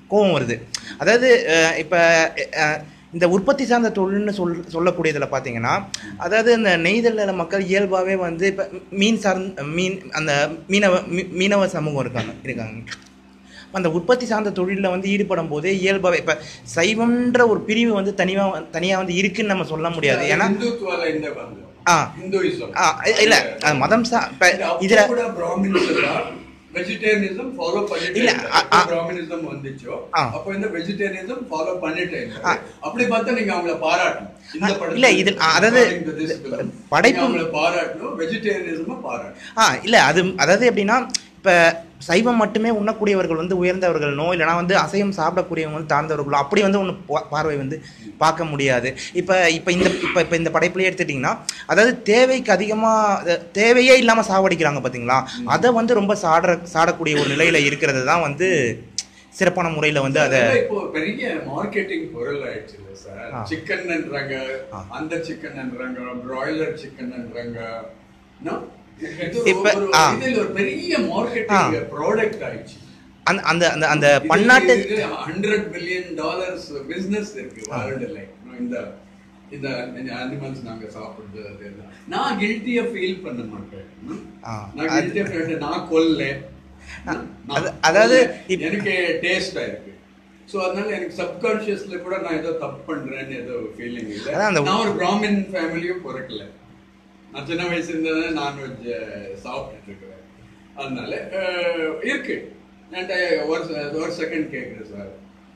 கோபம் வருது அதாவது அஹ், இப்போ அஹ், இந்த உற்பத்தி சார்ந்த தொழில்னு சொல் சொல்லக்கூடியதில் பார்த்தீங்கன்னா அதாவது இந்த நெய்தல் மக்கள் இயல்பாகவே வந்து இப்போ மீன் சார்ந்த மீன் அந்த மீனவ மீ- மீனவ சமூகம் இருக்காங்க இருக்காங்க அந்த உற்பத்தி சார்ந்த தொழிலில் வந்து ஈடுபடும் போதே இயல்பாகவே இப்போ சைவம்ன்ற ஒரு பிரிவு வந்து தனியாக தனியாக வந்து இருக்குன்னு நம்ம சொல்ல முடியாது ஏன்னா இந்துத்துவால இந்த வந்து ஆ. இந்துயிசம் ஆ, இல்ல அது மதம் சா இப்போ இதுல இதில் கூட பிராமின்ஸ் எல்லாம் வெஜிடேரியனிசம் ஃபாலோ பண்ணிட்டு இல்ல, இல்ல ஆ, ஆ. பிராமினிசம் வந்துச்சோ ஆ. அப்போ இந்த வெஜிடேரியனிசம் ஃபாலோ பண்ணிட்டே ஆ. அப்படி பார்த்தா நீங்க அவங்கள பாராட்டணும் இந்த ஆ, படத்துல இல்ல, இதில், ஆ, அதாவது according to this film, படைப்பு- நீங்க அவங்கள பாராட்டணும் வெஜிடேரியனிசம் பாராட்டணும் ஆ இல்லை அது அதாவது எப்படின்னா இப்போ சைவம் மட்டுமே உண்ணக்கூடியவர்கள் வந்து உயர்ந்தவர்கள்னோ இல்லைனா வந்து அசைவம் சாப்பிடக்கூடியவங்க வந்து தாழ்ந்தவர்களோ அப்படி வந்து ஒன்று பார்வை வந்து பார்க்க முடியாது இப்போ இப்போ இந்த இப்போ இப்போ இந்த படைப்புலேயே எடுத்துட்டிங்கன்னா அதாவது தேவைக்கு அதிகமாக தேவையே இல்லாமல் சாவடிக்கிறாங்க பார்த்தீங்களா அதை வந்து ரொம்ப சாட சாடக்கூடிய ஒரு நிலையில் இருக்கிறது தான் வந்து சிறப்பான முறையில் வந்து அதை அதெல்லாம் இப்போ பெரிய மார்க்கெட்டிங் பொருள் ஆயிடுச்சு இல்ல சார் ஆ. சிக்கன்ன்றாங்க ஆ. அந்த சிக்கன்ன்றாங்க பிராய்லர் சிக்கன்ன்றாங்க No? இது இப்ப- ஒரு- ஆ. இதுல ஒரு பெரிய மார்க்கெட்டிங் ப்ராடக்ட் ஆயிடுச்சு அந்த அந்த அந்த அந்த பன்னாட்டு ஹண்ட்ரட் பில்லியன் டாலர்ஸ் பிசினஸ் இருக்கு வேர்ல்டுல இந்த இந்த அனிமல்ஸ் நாங்க சாப்பிடுறது அது எல்லாம். நான் கில்ட்டியா ஃபீல் பண்ண மாட்டேன் ம்? ஆ, நான் அது- கில்ட்டியா ஃபீல் நான் கொல்ல நான் அது- அதாவது கொல்ல. இப்ப- எனக்கு டேஸ்டா இருக்கு சோ அதனால எனக்கு சப்கான்ஷியஸ்ல கூட நான் ஏதோ தப்பு பண்றேன்னு ஏதோ ஃபீலிங் இல்ல அதான் அந்த- நான் ஒரு பிராமின் ஃபேமிலியும் பிறக்கல நான் சின்ன வயசுல இருந்தே நான்வெஜ் சாப்பிட்டுட்டு இருக்கிறேன் அதனால அஹ், இருக்கு என்கிட்ட ஒரு செ- ஒரு செகண்ட் கேட்குறேன் sir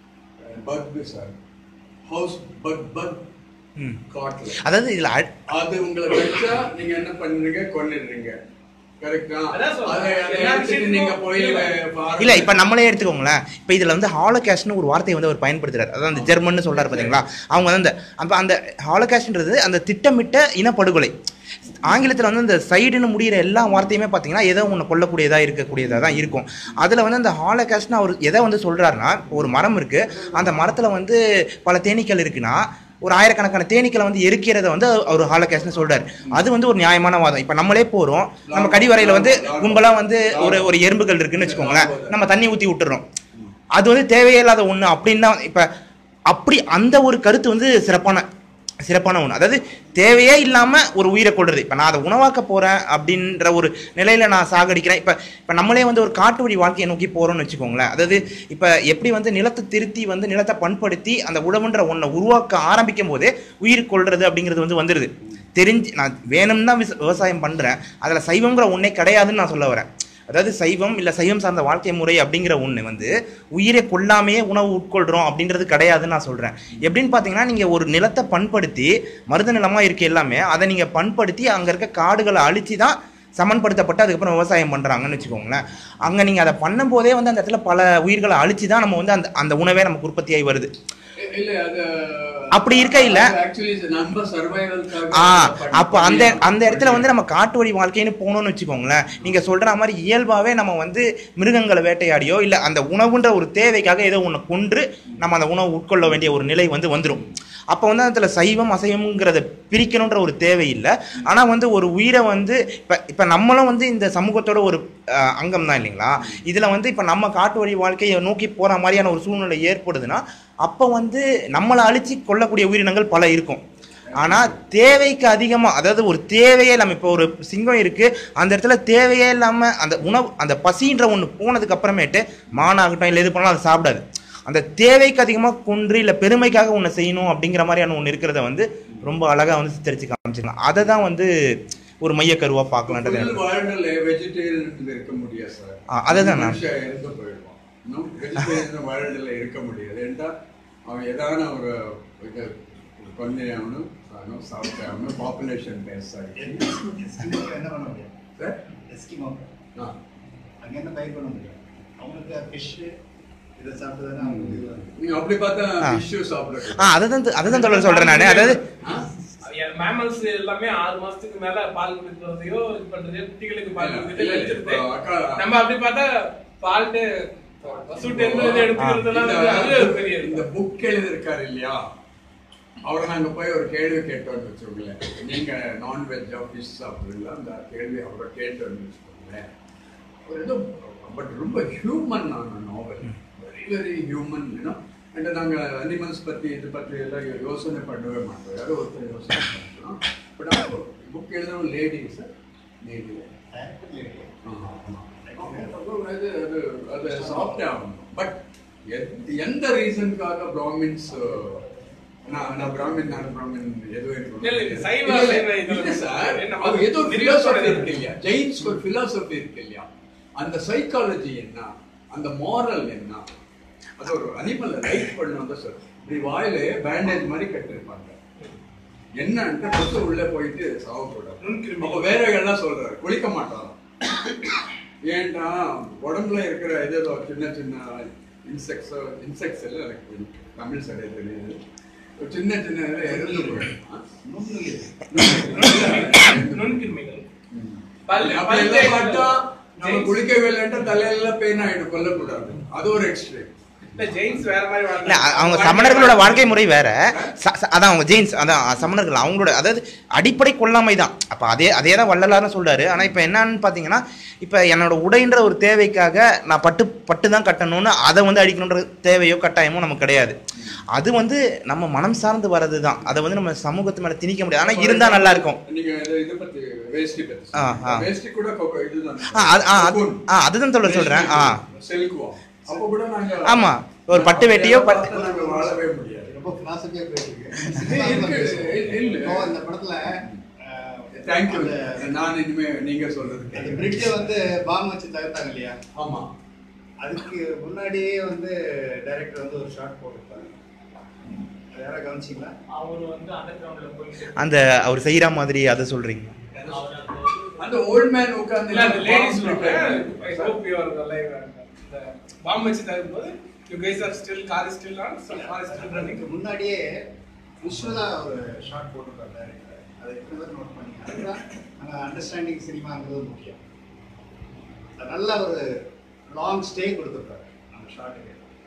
bug sir house bug bug ம். காட்ல அதாவது இதில் அது உங்களை வச்சா நீங்க என்ன பண்ணுறீங்க கொன்னிடுறீங்க கரெக்டா அதான் சொல்றேன். அதை அதை எல்லா எடுத்துட்டு நீங்க விஷயத்துக்கும் போய் இல்ல. farm- இல்ல இப்ப நம்மளே எடுத்துக்கோங்களேன் இப்ப இதுல வந்து ஹாலோகாஸ்ட்னு ஒரு வார்த்தையை வந்து அவர் பயன்படுத்துறாரு அதாவது அந்த ஜெர்மன் சொல்றாரு பாத்தீங்களா அவங்க வந்து அந்த அப்ப அந்த ஹாலோகாஸ்ட்ன்றது அந்த திட்டமிட்ட இனப்படுகொலை ஆங்கிலத்தில் வந்து அந்த சைடுன்னு முடிகிற எல்லா வார்த்தையுமே பார்த்தீங்கன்னா ஏதோ ஒன்று கொல்லக்கூடியதா இருக்கக்கூடியதாக தான் இருக்கும் அதில் வந்து அந்த ஹாலோகாஸ்ட்னு அவர் எதை வந்து சொல்றாருன்னா ஒரு மரம் இருக்கு அந்த மரத்தில் வந்து பல தேனீக்கள் இருக்குன்னா ஒரு ஆயிரக்கணக்கான தேனீக்களை வந்து எரிக்கிறத வந்து அவர் ஹாலோகாஸ்ட்னு சொல்றாரு அது வந்து ஒரு நியாயமான வாதம் இப்போ நம்மளே போகிறோம் நம்ம கடிவரையில் வந்து கும்பலாக வந்து ஒரு ஒரு எறும்புகள் இருக்குன்னு வச்சுக்கோங்களேன் நம்ம தண்ணி ஊற்றி விட்டுறோம் அது வந்து தேவையே இல்லாத ஒன்று அப்படின்னா இப்போ அப்படி அந்த ஒரு கருத்து வந்து சிறப்பான சிறப்பான ஒன்று அதாவது தேவையே இல்லாமல் ஒரு உயிரை கொள்றது இப்போ நான் அதை உணவாக்க போகிறேன் அப்படின்ற ஒரு நிலையில் நான் சாகடிக்கிறேன் இப்போ இப்போ நம்மளே வந்து ஒரு காட்டு வழி வாழ்க்கையை நோக்கி போகிறோம்னு வச்சுக்கோங்களேன் அதாவது இப்போ எப்படி வந்து நிலத்தை திருத்தி வந்து நிலத்தை பண்படுத்தி அந்த உழவுன்ற ஒன்றை உருவாக்க ஆரம்பிக்கும் போதே உயிர் கொள்றது அப்படிங்கிறது வந்து வந்துடுது தெரிஞ்சு நான் வேணும்னு தான் விச- விவசாயம் பண்ணுறேன் அதில் சைவங்கிற ஒன்றே கிடையாதுன்னு நான் சொல்ல வரேன் அதாவது சைவம் இல்லை சைவம் சார்ந்த வாழ்க்கை முறை அப்படிங்கிற ஒன்று வந்து உயிரை கொல்லாமையே உணவு உட்கொள்கிறோம் அப்படின்றது கிடையாதுன்னு நான் சொல்கிறேன் எப்படின்னு பார்த்தீங்கன்னா நீங்கள் ஒரு நிலத்தை பண்படுத்தி மருத நிலமாக இருக்க எல்லாமே அதை நீங்கள் பண்படுத்தி அங்கே இருக்க காடுகளை அழித்து தான் சமன்படுத்தப்பட்டு அதுக்கப்புறம் விவசாயம் பண்ணுறாங்கன்னு வச்சுக்கோங்களேன் அங்கே நீங்கள் அதை பண்ணும்போதே வந்து அந்த இடத்துல பல உயிர்களை அழித்து தான் நம்ம வந்து அந்த அந்த உணவே நமக்கு உற்பத்தியாகி வருது இல்ல அது அப்படி இருக்கையில- ஆக்சுவலி நம்ம சர்வைவல்காக ஆ அப்போ அந்த அந்த இடத்துல வந்து நம்ம காட்டு வழி வாழ்க்கைன்னு போகணும்னு வச்சுக்கோங்களேன் நீங்க சொல்ற மாதிரி இயல்பாவே நம்ம வந்து மிருகங்களை வேட்டையாடியோ இல்ல அந்த உணவுன்ற ஒரு தேவைக்காக ஏதோ ஒன்று கொன்று நம்ம அந்த உணவு உட்கொள்ள வேண்டிய ஒரு நிலை வந்து வந்துடும் அப்போ வந்து அதில் சைவம் அசைவம்ங்கிறத பிரிக்கணுன்ற ஒரு தேவை இல்லை ஆனால் வந்து ஒரு உயிரை வந்து இப்போ இப்போ நம்மளும் வந்து இந்த சமூகத்தோட ஒரு அஹ், அங்கம் தான் இல்லைங்களா இதில் வந்து இப்போ நம்ம காட்டு வழி வாழ்க்கையை நோக்கி போகிற மாதிரியான ஒரு சூழ்நிலை ஏற்படுதுன்னா அப்போ வந்து நம்மளை அழிச்சு கொள்ளக்கூடிய உயிரினங்கள் பல இருக்கும் ஆனால் தேவைக்கு அதிகமாக அதாவது ஒரு தேவையே இல்லாமல் இப்போ ஒரு சிங்கம் இருக்குது அந்த இடத்துல தேவையே இல்லாமல் அந்த உணவு அந்த பசின்ற ஒன்று போனதுக்கு அப்புறமேட்டு மானாகட்டும் இல்லை எது பண்ணாலும் அதை சாப்பிடாது அந்த தேவைக்கு அதிகமாக கொன்று இல்லை பெருமைக்காக ஒன்று செய்யணும் அப்படிங்கிற மாதிரியான ஒன்று இருக்கிறத வந்து ரொம்ப அழகாக வந்து சித்தரிச்சு காமிச்சிக்கலாம் அதை தான் வந்து ஒரு மையக்கருவாக பார்க்கலான்றது ஃபுல் எனக்கு. வேர்ல்டுல வெஜிடேரியன் இருக்க முடியாது சார் ஆ, அதுதான் நான். மனுஷன் இறந்து போயிடுவான் இன்னும் வெஜிடேரியன் வேர்ல்டுல இருக்க முடியாது ஏன்டா அவன் ஏதான ஒரு இது கொன்னே ஆகணும் ஆகணும் சாப்பிட்டே ஆகணும் பாப்புலேஷன் பேஸ் ஆகிடுச்சு எஸ்கிமோ என்ன பண்ண முடியும் சார் எஸ்கிமோ ஆ அங்க என்ன பயிர் பண்ண முடியும் அவங்களுக்கு ஃபிஷ் இதை சாப்பிட்டு தானே அவங்களுக்கு இது வருது. நீங்க அப்படி பார்த்தா ஆ. ஃபிஷ்ஷு சாப்பிடுறது ஆ அதை தான் அதை தான் தொடர் சொல்கிறேன் நான் அதாவது மேமல்ஸ் எல்லாமே ஆறு மாசத்துக்கு மேல பால் குடிக்கிறதையோ இது பண்றதையோ குட்டிகளுக்கு பால் இல்ல, குடிக்கிறதையோ இல்ல, நிறுத்திடுது. இப்போ அக்கா- நம்ம அப்படி பார்த்தா பால்ட்டு பசுட்டு இருந்து இது எடுத்துக்கிறதெல்லாம் வந்து அது ஒரு பெரிய இந்த இந்த புக் எழுதியிருக்காரு இல்லையா அவரை நாங்க போய் ஒரு கேள்வி கேட்டோம்னு வச்சுக்கோங்களேன் நீங்க நான்வெஜ்ஜா ஃபிஷ் சாப்பிடுறீங்களா அந்த கேள்வி அவரை கேட்டோம்னு வச்சுக்கோங்களேன் அவர் ஏதோ பட் ரொம்ப ஹியூமன் ஆன novel very very human you know and நாங்கள் அனிமல்ஸ் பற்றி இது பற்றி எல்லாம் யோ- யோசனை பண்ணவே மாட்டோம் யாரோ ஒருத்தர் யோசனை பண்ணுறோம் பட் அப்போ புக் எழுதும் லேடி சார் லேடி அது அது அது சாஃப்டே ஆகணும் பட் எந்த ரீசனுக்காக பிராமின்ஸ் நான் நான் பிராமின் நான் பிராமின் எதுவும் எனக்கு இல்ல, இல்ல, சைவ, இல்ல, இல்ல, சைவ இதுல இல்ல சார் என்ன அது ஏதோ தெரியாத philosophy சொல்றது. இருக்கு இல்லையா ஜெயின்ஸ்க்கு ஒரு philosophy இருக்கு இல்லையா அந்த சைக்காலஜி என்ன அந்த மாரல் என்ன அது ஒரு அனிமலை லைட் பண்ணணும் தான் சார் இப்படி வாயில பேண்டேஜ் மாதிரி கட்டிருப்பாங்க என்னன்ட்டு கொசு உள்ள போயிட்டு சாவக்கூடாது நுண்கிருமி. அப்ப வேற எல்லாம் சொல்றாரு குளிக்க மாட்டாராம் ஏன்டா உடம்புல இருக்கிற ஏதோ சின்ன சின்ன இன்செக்ட்ஸ் இன்செக்ட்ஸ் எல்லாம் எனக்கு தமிழ் சரியா தெரியுது ஒரு சின்ன சின்ன இதுல இறந்து போயிடும் ஆ? நுண்கிருமிகள் ம். பல்லு- அப்ப பல்லு எல்லாம் பார்த்தா நம்ம ஜெயின்ஸ். குளிக்கவே இல்லைன்ட்டு தலையெல்லாம் பெயின் ஆயிடும் கொல்லக்கூடாது அது ஒரு எக்ஸ்ட்ரீம் இல்ல ஜெயின்ஸ் வேற மாதிரி இல்ல வாழ்ந்தாங்க. அ- அவங்க சமணர்களோட வாழ்க்கை முறை வேற ச- ச- அதான் அவங்க ஜெயின்ஸ் அதான் சமணர்கள் அவங்களோட அதாவது அடிப்படை கொல்லாமை தான் அப்ப அதே அதே தான் வள்ளலார்னு சொல்றாரு ஆனா இப்ப என்னன்னு பாத்தீங்கன்னா இப்ப என்னோட உடைன்ற ஒரு தேவைக்காக நான் பட்டு பட்டு தான் கட்டணும்னு அதை வந்து அடிக்கணுன்ற தேவையோ கட்டாயமோ நமக்கு கிடையாது அது வந்து நம்ம மனம் சார்ந்து வர்றது தான் அதை வந்து நம்ம சமூகத்து மேல திணிக்க முடியாது ஆனா இருந்தா நல்லா இருக்கும் நீங்க இது இது பத்தி வேஷ்டி பத்தி ஆ, ஆ. வேஷ்டி கூட கொ- இதுதான் ஆ, அது- ஆ, அது- ஆ, அதுதான் சொல்ல சொல்றேன். ஆ. செல்குவோம் அப்ப கூட நாங்க ஆமா ஒரு பட்டு வேட்டியோ ப- பார்த்து நாங்க வாழவே முடியாது ரொம்ப philosophy-ஆ போயிட்டு இருக்கு, இருக்கு. இல்ல. இப்போ இந்த படத்துல அஹ், தேங்க்யூ அந்த- நான் இனிமே நீங்க சொல்றது அந்த கேட்கிறேன். பிரிட்ஜை வந்து பாம் வச்சு தகர்த்தாங்க இல்லையா ஆமா அதுக்கு முன்னாடியே வந்து டைரக்டர் வந்து ஒரு ஷார்ட் போட்டிருப்பாரு அது யாராவது கவனிச்சிங்களா அவர் வந்து அண்டர் கிரவுண்ட்ல போயிட்டு அந்த அவர் செய்யற மாதிரி அதை சொல்றீங்க அவர் அந்த- அந்த ஓல்ட் மேன் உட்கார்ந்து இல்ல அந்த ladies prepare I hope you are alive இந்த பாம் வச்சு தரும்போது you guys are still car is still on some car is still running அதுக்கு முன்னாடியே விஷுவலா ஒரு ஷார்ட் போட்டிருப்பாரு டைரக்டர் அதை எப்படி பேர் நோட் பண்ணி அதுதான் நம்ம அண்டர்ஸ்டாண்டிங் சினிமாங்கிறது முக்கியம் அது நல்ல ஒரு லாங் ஸ்டே கொடுத்துருப்பாரு அந்த ஷார்ட்டுக்கு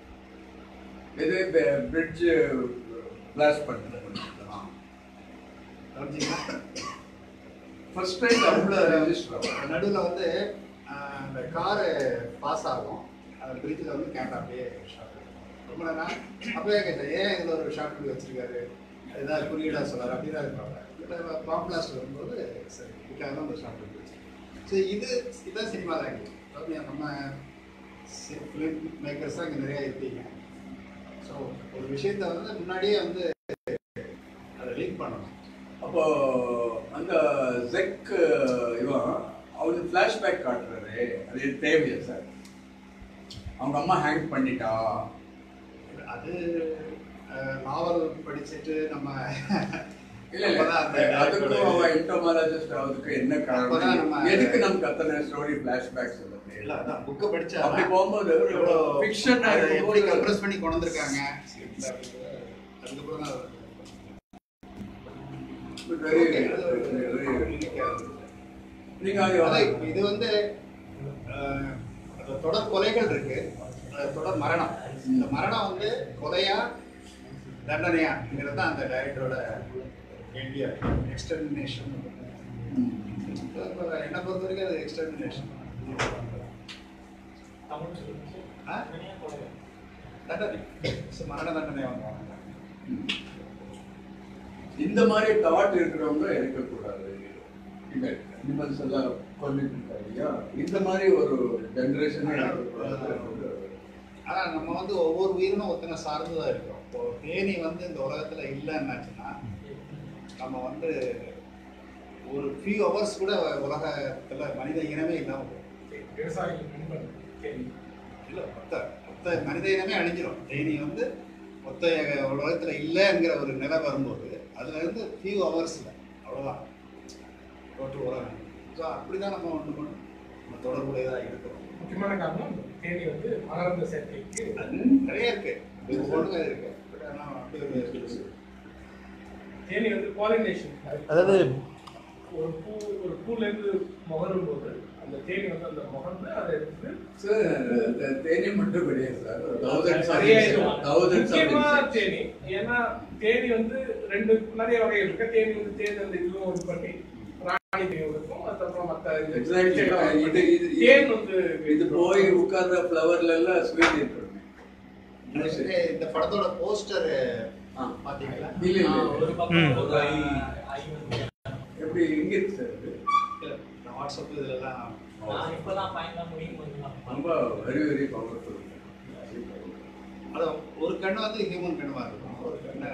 இது பிரிட்ஜ் பிளாஸ்ட் பண்றது கவனிச்சிங்களா ஃபர்ஸ்ட் டைம் அவ்வளோ ரெஜிஸ்டர் ஆகும் நடுவில் வந்து ஆஹ், அந்த காரு பாஸ் ஆகும் அந்த பிரிட்ஜில் வந்து கேமரா அப்படியே ஷார்ட் ரொம்ப நேரம் அப்பவே கேட்டேன் ஏன் இதில் ஒரு ஷார்ட் இப்படி வச்சிருக்காரு ஏதாவது குறியீடா சொல்லாரு அப்படின்னு தான் இருப்பாங்க இதில் பாம் பிளாஸ்ட் வரும்போது சரி இதுக்காக தான் அந்த ஷார்ட் இப்படி வச்சிருக்கேன் சரி இது இதுதான் சினிமா தான் அதாவது நம்ம ஃபிலிம் மேக்கர்ஸ் தான் இங்கே நிறையா இருப்பீங்க ஸோ ஒரு விஷயத்தை வந்து முன்னாடியே வந்து அதை லீக் பண்ணணும் அப்போ அந்த ஜெக் இவன் அவனுக்கு ஃப்ளாஷ்பேக் காட்டுறாரு அது தேவையா சார் அவங்க அம்மா ஹேங் பண்ணிட்டா அது நாவல் படிச்சுட்டு நம்ம இல்ல இல்ல அப்பதான் அந்த அதுக்கும் director- அவன் இன்டோமாலஜிஸ்ட் ஆகுதுக்கு என்ன அப்பதான் காரணம் நம்ம- எதுக்கு நமக்கு அத்தனை ஸ்டோரி ஃப்ளாஷ்பேக்ஸ் இல்ல அதான் புக்கை படிச்சா அப்படி போகும்போது ஒரு எவ்வளோ fiction ஆ அதை எப்படி இருக்கும்போது- கம்ப்ரஸ் பண்ணி கொண்டு வந்திருக்காங்க அதுக்கப்புறம் தான் அது- Very- Okay, அது ஒரு- very- ஒரு unique ஆ இருந்தது. நீங்க அதான் அது- இப்ப இது வந்து அஹ், அது தொடர் கொலைகள் இருக்கு அது தொடர் மரணம் இந்த மரணம் வந்து கொலையா தண்டனையாங்கிறது தான் அந்த டைரக்டரோட கேள்வியா எக்ஸ்டர்மினேஷன் என்ன பொறுத்த வரைக்கும் அது எக்ஸ்டர்மினேஷன் தமிழ் சொல்லுங்க ஆ? தண்டனை So, மரண தண்டனை வாங்குவாங்க இந்த மாதிரி தாட் இருக்கிறவங்க இருக்கக்கூடாது இந்த அனிமல்ஸ் எல்லாம் கொண்டுட்டு இருக்காங்க இல்லையா இந்த மாதிரி ஒரு ஜெனரேஷன் ஆனா நம்ம வந்து ஒவ்வொரு உயிரினும் ஒத்தனை சார்ந்துதான் இருக்கிறோம் இப்போ தேனி வந்து இந்த உலகத்துல இல்லைன்னாச்சுன்னா நம்ம வந்து ஒரு ஃபியூ ஹவர்ஸ் கூட உலகத்துல மனித இனமே இல்லாம போகும் விவசாயிகள் நண்பன் கேள்வி இல்ல மொத்த மொத்த மனித இனமே அழிஞ்சிரும் தேனி வந்து மொத்த உலகத்துல இல்லைங்கிற ஒரு நிலை வரும்போது அதுல இருந்து ஃபியூ ஹவர்ஸ்ல அவ்வளவுதான் டோட்டல் உலகம் ஸோ அப்படிதான் நம்ம ஒன்று பண்ணணும் நம்ம தொடர்புடையதாக இருக்கிறோம் முக்கியமான காரணம் தேனி வந்து மகரந்த சேர்க்கைக்கு அது நிறைய இருக்கு ஒவ்வொன்றும் இருக்கு பட் ஆனால் அப்படி ஒரு தேனி வந்து பாலினேஷன் அதாவது ஒரு பூ ஒரு பூல இருந்து முகரும் போது அந்த தேனி வந்து அந்த முகர்ந்து அதை எடுத்து சார் தேனி மட்டும் கிடையாது சார் தௌசண்ட்ஸ் நிறைய ஆஃப் தௌசண்ட்ஸ் முக்கியமா ஆஃப் தேனி ஏன்னா தேனி வந்து ரெண்டு நிறைய வகைகள் இருக்கு தேனி வந்து தேன் அந்த இதுவும் இது பண்ணி ராணி தேனி இருக்கும் அதுக்கப்புறம் மத்த இது- Exactly. இது- இது- தேன் வந்து இது போய் உட்கார்ந்த ஃப்ளவர்ல எல்லாம் ஸ்வீட் இருக்கணும் எனக்கு இந்த படத்தோட போஸ்டர் ஆ. பாத்தீங்களா இல்ல ஆ, இல்ல ஒரு பக்கம் ம். ஒரு ஐ- ஐம்பது எப்படி எங்க இருக்கு சார் இது இல்ல, இந்த வாட்ஸ்அப் இதெல்லாம் நான் இப்பதான் ஃபைனலா முடியும் கொஞ்சம் ரொம்ப வெரி வெரி பவர்ஃபுல் அது ஒரு கண்ணு வந்து ஹியூமன் கண்ணுமா இருக்கும் ஒரு கண்ணு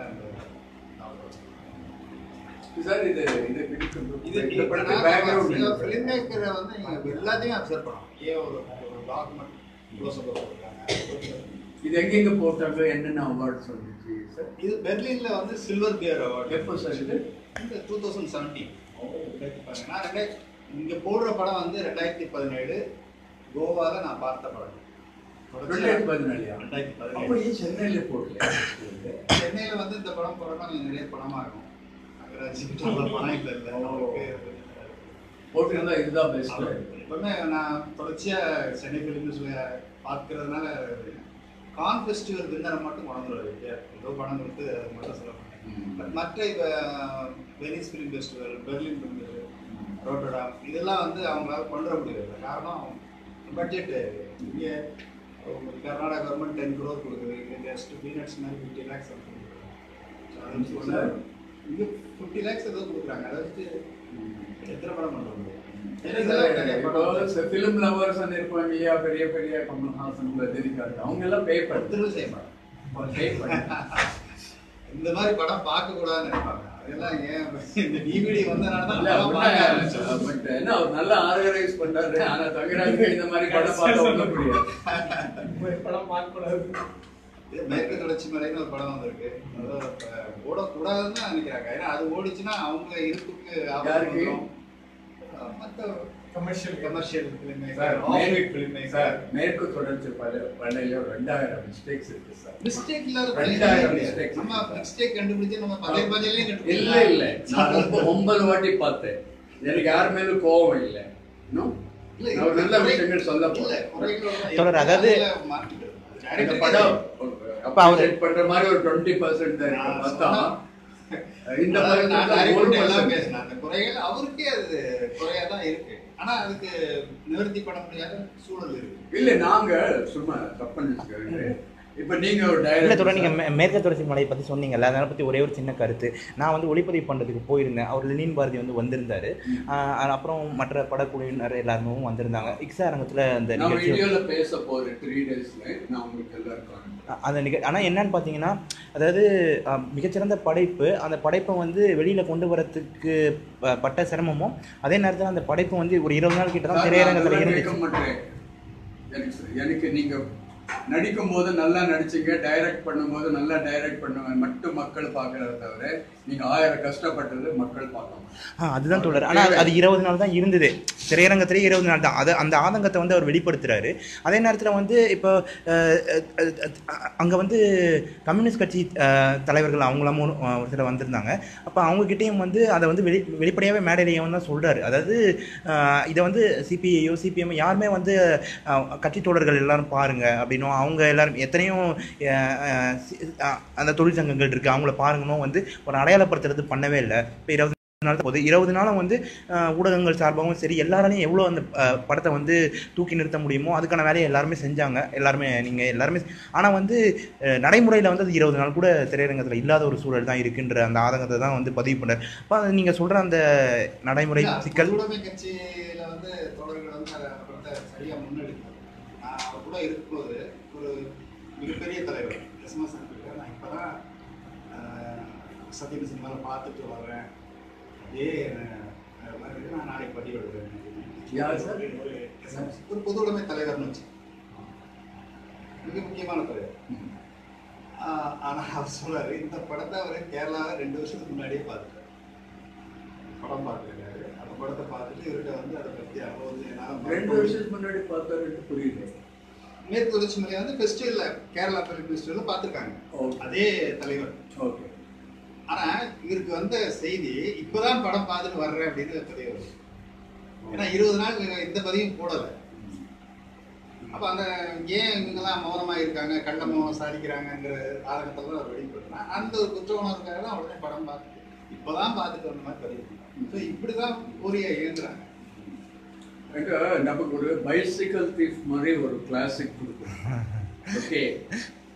சார் இது இது பிடிக்கும் இது இந்த படத்து பேக்ரவுண்ட் ஃபிலிம் மேக்கரை வந்து நீங்க எல்லாத்தையும் அப்சர்வ் பண்ணணும் ஏன் ஒரு ஒரு டாக்குமெண்ட் க்ளோஸ் அப் போட்டிருக்காங்க இது எங்கெங்க போட்டாங்க என்னென்ன அவார்ட்ஸ் வந்துச்சு சார் இது பெர்லின்ல வந்து சில்வர் பியர் அவார்டு எப்போ சார் இது இந்த டூ தௌசண்ட் செவன்டீன் நான் ரெண்டாயிரத்தி இங்க போடுற படம் வந்து ரெண்டாயிரத்தி பதினேழு கோவால நான் பார்த்த படம் ரெண்டாயிரத்தி பதினாலியா ரெண்டாயிரத்தி அப்போ பதினேழு ஏன் சென்னையில போடல சென்னையில வந்து இந்த படம் போறப்ப கொஞ்சம் நிறைய பணமா இருக்கும் நாகராஜுக்கு அவ்வளவு பணம் இல்ல இல்ல அவருக்கு போட்டிருந்தா இதுதான் பெஸ்ட் எப்பவுமே நான் தொடர்ச்சியா சென்னை பிலிம்ஸ்ல பார்க்கறதுனால கான் ஃபெஸ்டிவல் வின்னரை மட்டும் கொண்டு ஏதோ பணம் கொடுத்து அது மட்டும் செலவு பண்ணேன் பட் மற்ற இப்போ Venice film festival Berlin film festival Rotterdam இதெல்லாம் வந்து அவங்களால கொண்டு வர முடியாது காரணம் பட்ஜெட்டு இங்கே கர்நாடகா கவர்மெண்ட் டென் க்ரோர் கொடுக்குது இங்கே ஜஸ்ட் பீனட்ஸ் மாதிரி ஃபிஃப்டி லேக்ஸ் Sir. இங்கே ஃபிஃப்டி லேக்ஸ் ஏதோ கொடுக்குறாங்க அதை வச்சு எத்தனை படம் பண்ண முடியும் இதெல்லாம் நிறைய படம் ஃபிலிம் லவர்ஸ் இருப்பாங்க இல்லையா பெரிய பெரிய கமல்ஹாசன் ரஜினிகாந்த் அவங்க எல்லாம் பே பண்ணி திரும்ப செய்ய மாட்டோம் பே பண்ணி இந்த மாதிரி படம் பார்க்க கூடாதுன்னு நினைப்பாங்க அதெல்லாம் ஏன் இந்த டிவிடி வந்தனால தான் இல்ல, படம் பார்க்க ஆரம்பிச்சோம். உண்மை, but என்ன அவர் நல்லா ஆர்கனைஸ் பண்றாரு ஆனா தவிராக இந்த மாதிரி படம் பார்க்க ஒண்ணு முடியாது ஒரு படம் பார்க்க கூடாது இது மேற்கு தொடர்ச்சி மலைன்னு ஒரு படம் வந்திருக்கு அது இப்ப ஓடக்கூடாதுன்னு தான் நினைக்கிறாங்க ஏன்னா அது ஓடிச்சுன்னா அவங்க இருப்புக்கு ஆபத்து யாருக்கு? வந்துரும். அஹ் மத்த கமர்ஷியல் கமர்ஷியல் சார் ஃபிலிம் மேற்கு சார் மேற்கு தொடர்ச்சி பல பள்ளியில ரெண்டாயிரம் மிஸ்டேக்ஸ் இருக்கு சார் மிஸ்டேக் இல்லாத ரெண்டாயிரம் படம் mistakes. நம்ம மிஸ்டேக் கண்டுபிடிச்சு நம்ம பழைய பழையிலையும் இல்ல இல்ல நான் ஒம்ப- ஒன்பது வாட்டி பார்த்தேன் எனக்கு யார் மேலும் கோபம் இல்லை இன்னும் நான் ஒரு நல்ல விஷயங்கள் சொல்ல போறேன் தொடர், அதாவது- இந்த படம் அப்ப அவரு- appreciate பண்ற மாதிரி ஒரு டுவெண்ட்டி பர்சன்ட் தான் இருக்கு பார்த்தா இந்த அதாவது நான் படத்துல நிறைய ஒரு பேர்ட்ட எல்லாம் percent. பேசினேன். அந்த குறைகள் அவருக்கே அது குறையா தான் இருக்கு ஆனா அதுக்கு நிவர்த்தி பண்ண முடியாத சூழல் இருக்கு இல்ல நாங்க சும்மா தப்பு நினைச்சுக்கிறேன் இப்ப நீங்க ஒரு இல்லை தொடர் டைரக்டர் நீங்கள் மே மேற்கு தொடர்ச்சி மலையை பற்றி சொன்னீங்கல்ல அதனை பற்றி ஒரே ஒரு சின்ன கருத்து நான் வந்து ஒளிப்பதிவு பண்ணுறதுக்கு போயிருந்தேன் அவர் லெனின் பாரதி வந்து வந்திருந்தார் அப்புறம் மற்ற படக்குழுவினர் எல்லாருமே வந்திருந்தாங்க இக்ஸா அரங்கத்தில் அந்த நம்ம நிகழ்ச்சி வீடியோல பேச போற த்ரீ டேஸ்ல நான் உங்களுக்கு எல்லாருக்கும் அனுப்புறேன். அந்த நிக ஆனால் என்னன்னு பார்த்தீங்கன்னா அதாவது அஹ், மிகச்சிறந்த படைப்பு அந்த படைப்பை வந்து வெளியில் கொண்டு வரத்துக்கு ப- பட்ட சிரமமும் அதே நேரத்தில் அந்த படைப்பு வந்து ஒரு இருபது நாள் கிட்ட தான் சார், நான் திரையரங்கத்தில் அதெல்லாம் இருந்துச்சு கேட்க மாட்டேன். எனக்கு எனக்கு நீங்க நடிக்கும் போது நல்லா நடிச்சீங்க டைரக்ட் பண்ணும்போது நல்லா டைரக்ட் பண்ணுவேன் மட்டும் மக்கள் பார்க்கறத தவிர நீங்க ஆயிரம் கஷ்டப்பட்டது மக்கள் பார்க்க மாட்டாங்க. ஆ அதுதான் தொடர் ஆனால் அது இருபது நாள் தான் இருந்தது திரையரங்கத்திலே இருபது நாள் தான் அதை அந்த ஆதங்கத்தை வந்து அவர் வெளிப்படுத்துறாரு அதே நேரத்தில் வந்து இப்போ அங்கே வந்து கம்யூனிஸ்ட் கட்சி அஹ், தலைவர்கள் அவங்களாம் ஒரு ஒரு சிலர் வந்திருந்தாங்க அப்போ அவங்கக்கிட்டேயும் வந்து அதை வந்து வெளி வெளிப்படையாகவே மேடையிலையும் தான் சொல்கிறாரு அதாவது அஹ், இதை வந்து சிபிஐயோ சிபிஎம் யாருமே வந்து அஹ், கட்சித் தோழர்கள் எல்லாரும் பாருங்க அப்படின்னும் அவங்க எல்லாரும் எத்தனையோ அஹ், அஹ், சி- அஹ், அந்த தொழிற்சங்கங்கள் இருக்குது அவங்கள பாருங்கணும் வந்து ஒரு அடையாளப்படுத்துறது பண்ணவே இல்லை இப்போ இருபது நாள் போது இருபது நாளும் வந்து அஹ், ஊடகங்கள் சார்பாகவும் சரி எல்லாராலையும் எவ்வளோ அந்த அஹ், படத்தை வந்து தூக்கி நிறுத்த முடியுமோ அதுக்கான வேலையை எல்லாருமே செஞ்சாங்க எல்லாருமே நீங்கள் எல்லாருமே ஆனால் வந்து நடைமுறையில் வந்து அது இருபது நாள் கூட திரையரங்கத்தில் இல்லாத ஒரு சூழல் தான் இருக்குன்ற அந்த ஆதங்கத்தை தான் வந்து பதிவு பண்ணார் அப்போ நீங்கள் சொல்கிற அந்த நடைமுறை இல்ல, சிக்கல் உடைமை கட்சியில வந்து தொடர்கள் வந்து அதை படத்தை சரியா முன்னெடுக்கல நான் அவர் கூட இருக்கும்போது ஒரு மிகப்பெரிய தலைவர் எஸ்எம்எஸ் அனுப்பியிருக்காரு நான் இப்பதான் ஆஹ், சத்தியம் சினிமாவில் பார்த்துட்டு வர்றேன் அதே அஹ், மாதிரி இருக்கு. நான் நாளைக்கு பதிவு எழுதுறேன் யார் சார்? ஒரு SMS ஒரு பொது உடைமை தலைவர்னு வச்சு மிக முக்கியமான தலைவர் ம். ஆஹ், ஆனா அவர் சொல்றாரு இந்த படத்தை அவர் கேரளாவை ரெண்டு வருஷத்துக்கு முன்னாடியே பார்த்துட்டாரு படம் பார்த்துருக்காரு அந்த படத்தை பார்த்துட்டு இவர்கிட்ட வந்து அதை பத்தி அவ்வளவு என்னால ரெண்டு வருஷத்துக்கு முன்னாடி பார்த்தா புரியுது மேற்கு தொடர்ச்சி மலை வந்து ஃபெஸ்டிவல்ல கேரளா ஃபிலிம் ஃபெஸ்டிவல்ல பார்த்துருக்காங்க ஓகே அதே தலைவர் ஓகே ஆனா இவருக்கு வந்த செய்தி இப்பதான் படம் பார்த்துட்டு வர்றேன் அப்படின்னு பதிவு வருது. ஏன்னா இருபது நாள் இவங்க எந்த பதிவும் போடல அப்ப அந்த ஏன் இவங்கெல்லாம் மௌனமா இருக்காங்க கள்ள மௌனம் சாதிக்கிறாங்கங்கிற ஆதங்கத்தெல்லாம் அவர் வெளிப்படுத்தினா அந்த ஒரு குற்ற உணர்வுக்காக தான் உடனே படம் பார்த்து இப்பதான் பார்த்துட்டு வந்த மாதிரி பதிவு ஸோ இப்படிதான் கொரியா இயங்குறாங்க எங்க நமக்கு ஒரு பைசிக்கல் தீஃப் மாதிரி ஒரு கிளாசிக் கொடுக்கும் ஓகே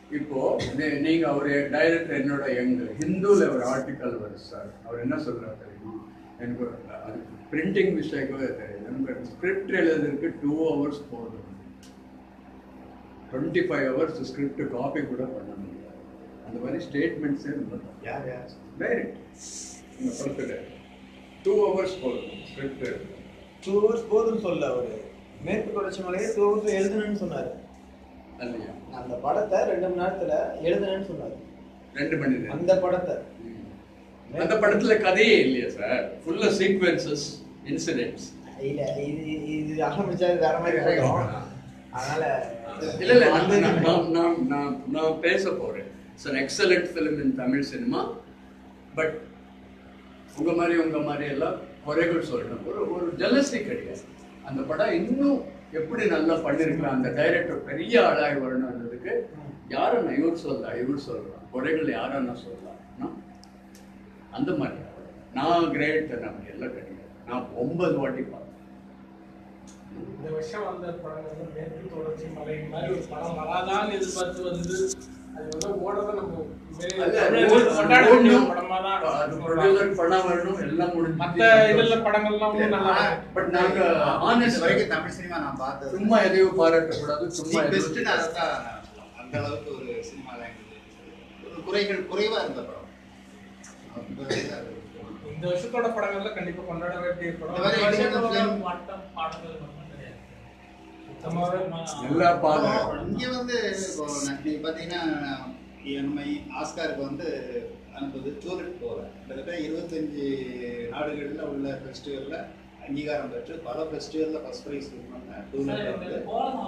இப்போ நீ- நீங்க ஒரு டைரக்டர் என்னோட எங்க ஹிந்துல ஒரு ஆர்டிக்கல் வருது சார் அவர் என்ன சொல்றாரு தெரியுமா எனக்கு ஒரு- அது பிரிண்டிங் மிஸ்டேக்கவே தெரியும் எனக்கு ஸ்கிரிப்ட் எழுதுறதுக்கு டூ ஹவர்ஸ் போதும் twenty five hours script copy கூட பண்ண முடியாது அந்த மாதிரி ஸ்டேட்மெண்ட்ஸே யார் யார் டைரக்ட் இந்த படத்தில் டூ ஹவர்ஸ் போதும் ஸ்கிரிப்ட் டூ ஹவர்ஸ் போதும்னு சொல்ல அவரு மேற்கு தொடர்ச்சி மலையை டூ ஹவர்ஸ் எழுதுனேன்னு சொன்னாரு இல்லையா அந்த படத்தை ரெண்டு மணி நேரத்துல எழுதுனேன்னு சொன்னாரு ரெண்டு மணி நேரம் அந்த படத்தை அந்த படத்துல கதையே இல்லையா சார் ஃபுல்லா சீக்வென்சஸ் இன்சிடென்ட்ஸ் இல்ல இது இது ஆரம்பிச்சா இது வேற மாதிரி போயிடும் அதனால இல்ல இல்ல நான் நான் நான் நான் நான் நான் பேச போறேன் it's an excellent film in Tamil cinema but உங்க மாதிரி உங்க மாதிரி எல்லாம் குறைகள் சொல்லணும் ஒரு ஒரு ஜலசி கிடையாது அந்த படம் இன்னும் எப்படி நல்லா பண்ணிருக்கலாம் அந்த டைரக்டர் பெரிய ஆளாகி வரணுன்றதுக்கு யாரை நான் இவர் சொல்லலாம் இவர் சொல்லலாம் குறைகள் யாரை நான் சொல்லலாம் நான் அந்த மாதிரி நான் கிரேட் நமக்கு எல்லாம் கிடையாது நான் ஒன்பது வாட்டி பார்த்தேன் இந்த வருஷம் வந்த படங்கள்ல மேற்கு தொடர்ச்சி மலை மாதிரி ஒரு படம் வராதான்னு எதிர்பார்த்து வந்து அது வந்து ஓடுறத நம்ம உண்மையிலேயே அது தமிழர்கள் கொண்டாட வேண்டிய ஒரு படமா தான் அது producer படம் வரணும் எல்லாம் முடிஞ்சு மத்த இதுல படங்கள்லாம் இன்னும் நல்லா இருக்கு. பட் நாங்க இது ஆனஸ்ட் வரைக்கும் தமிழ் சினிமா நான் பார்த்தது சும்மா எதையும் பாராட்டக்கூடாது சும்மா பெஸ்ட்னு எதையும் அதைத்தான் நான் சொல்லுவேன். அந்த அளவுக்கு ஒரு சினிமா லாங்குவேஜ் ஒரு குறைகள் குறைவா இருந்த படம் ரொம்ப இதா இருக்கு. இந்த வருஷத்தோட படங்கள்ல கண்டிப்பா கொண்டாட வேண்டிய படம் இந்த மாதிரி இந்த வருஷத்தோட film- பாட்டம் பாடல்கள் மட்டும் கிடையாது சுத்தமாவே நல்லா பாரு இங்க வந்து இப்போ நான் நீங்க பாத்தீங்கன்னா நம்ம ஆஸ்காருக்கு வந்து அனுப்புது டூரிட் போல கிட்டத்தட்ட இருபத்தஞ்சு நாடுகள்ல உள்ள ஃபெஸ்டிவல்ல அங்கீகாரம் பெற்று பல ஃபெஸ்டிவல்ல ஃபர்ஸ்ட் ப்ரைஸ் பண்ண டூரிட் வந்து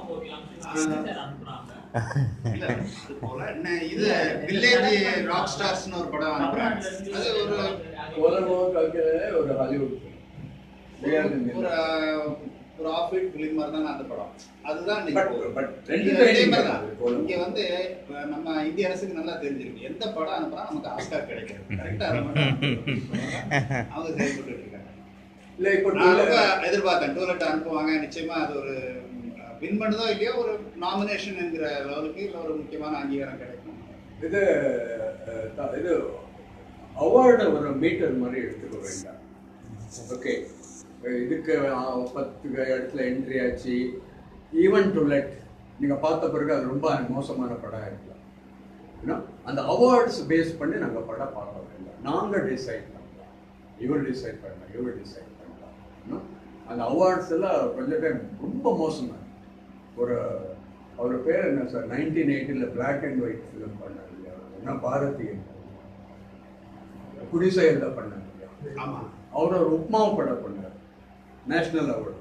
இல்ல அது போல என்ன இது வில்லேஜ் ராக் ஸ்டார்ஸ்னு ஒரு படம் அனுப்புறாங்க அது ஒரு கோலமோ கல்கல ஒரு ஹாலிவுட் ஒரு ஒரு ஆஃப் இட் ஃபிலிம் மாதிரி தான் அந்த படம் அதுதான் இன்னைக்கு But- போகுது. but இங்க entertaining அதே மாதிரி தான். அது போல. இங்க வந்து அஹ், நம்ம இந்திய அரசுக்கு நல்லா தெரிஞ்சிருக்கு எந்த படம் அனுப்புனா நமக்கு ஆஸ்கார் கிடைக்கும் கரெக்டா அவங்க செயல்பட்டு இருக்காங்க இல்ல இப்போ நான் ரொம்ப எதிர்பார்த்தேன் டூலெட் அனுப்புவாங்க நிச்சயமா அது ஒரு வின் பண்ணுதோ இல்லையோ ஒரு நாமினேஷன்ங்கிற லெவலுக்கு இல்லை ஒரு முக்கியமான அங்கீகாரம் கிடைக்கும் இது அஹ், த- இது அவார்டு ஒரு மீட்டர் மாதிரி எடுத்துக்க வேண்டாம் ஓகே இதுக்கு அஹ், பத்து இடத்துல என்ட்ரி ஆச்சு ஈவன் டு லெட் நீங்கள் பார்த்த பிறகு அது ரொம்ப மோசமான படம் இருக்கலாம் ஏன்னா அந்த அவார்ட்ஸ் பேஸ் பண்ணி நாங்கள் படம் பார்க்க வேண்டாம் நாங்கள் டிசைட் பண்ணலாம் இவர் டிசைட் பண்ணலாம் இவர் டிசைட் பண்ணலாம் ஏன்னா, அந்த அவார்ட்ஸ் எல்லாம் கொஞ்சம் டைம் ரொம்ப மோசமாக ஒரு அவர் பேர் என்ன சார் நைன்டீன் எயிட்டியில் பிளாக் அண்ட் ஒயிட் ஃபிலிம் பண்ணார் இல்லையா என்ன பாரதியன் குடிசையில் பண்ணார் இல்லையா ஆமா அவர் ஒரு உப்மாவு படம் பண்ணார் நேஷனல் அவார்டு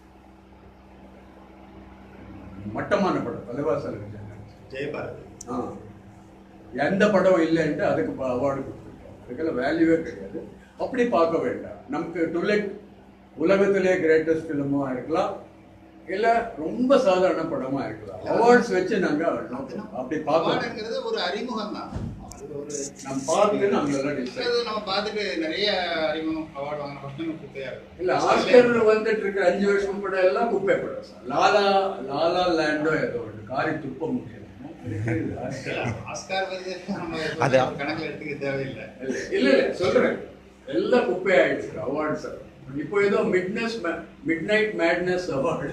மட்டமான படம் தலைவாசல் விஜயன் ஜெயபாரதி ஆ எந்த படம் இல்லைன்ட்டு அதுக்கு அவார்டு கொடுத்துருக்கோம் அதுக்கெல்லாம் வேல்யூவே கிடையாது அப்படி பார்க்க வேண்டாம் நமக்கு டுலெட் உலகத்திலே கிரேட்டஸ்ட் ஃபிலிமாக இருக்கலாம் இல்லை ரொம்ப சாதாரண படமா இருக்கலாம் அவார்ட்ஸ் வச்சு நாங்கள் அப்படி பார்க்க அவார்டுங்கிறது ஒரு அறிமுகம் தான் அது ஒரு நம்ம பார்த்து நம்மளெல்லாம் டிசைட் அது நம்ம பார்த்துட்டு நிறைய அறிமுகம் அவார்டு வாங்கின பசங்க குப்பையா இருக்கும் இல்ல ஆஸ்கர் வந்துட்டு இருக்க அஞ்சு வருஷம் கூட எல்லாம் குப்பை படம் சார் லாலா லாலா லேண்டோ ஏதோ ஒன்று காரி துப்ப முடியல ஆஸ்கார் வருது நம்ம அது- ஒரு கணக்குல எடுத்துக்க தேவையில்லை இல்ல இல்ல இல்ல, சொல்றேன் எல்லாம் குப்பை ஆயிடுச்சு அவார்ட்ஸ் இப்போ ஏதோ மிட்னஸ் மிட் நைட் மேட்னஸ் அவார்டு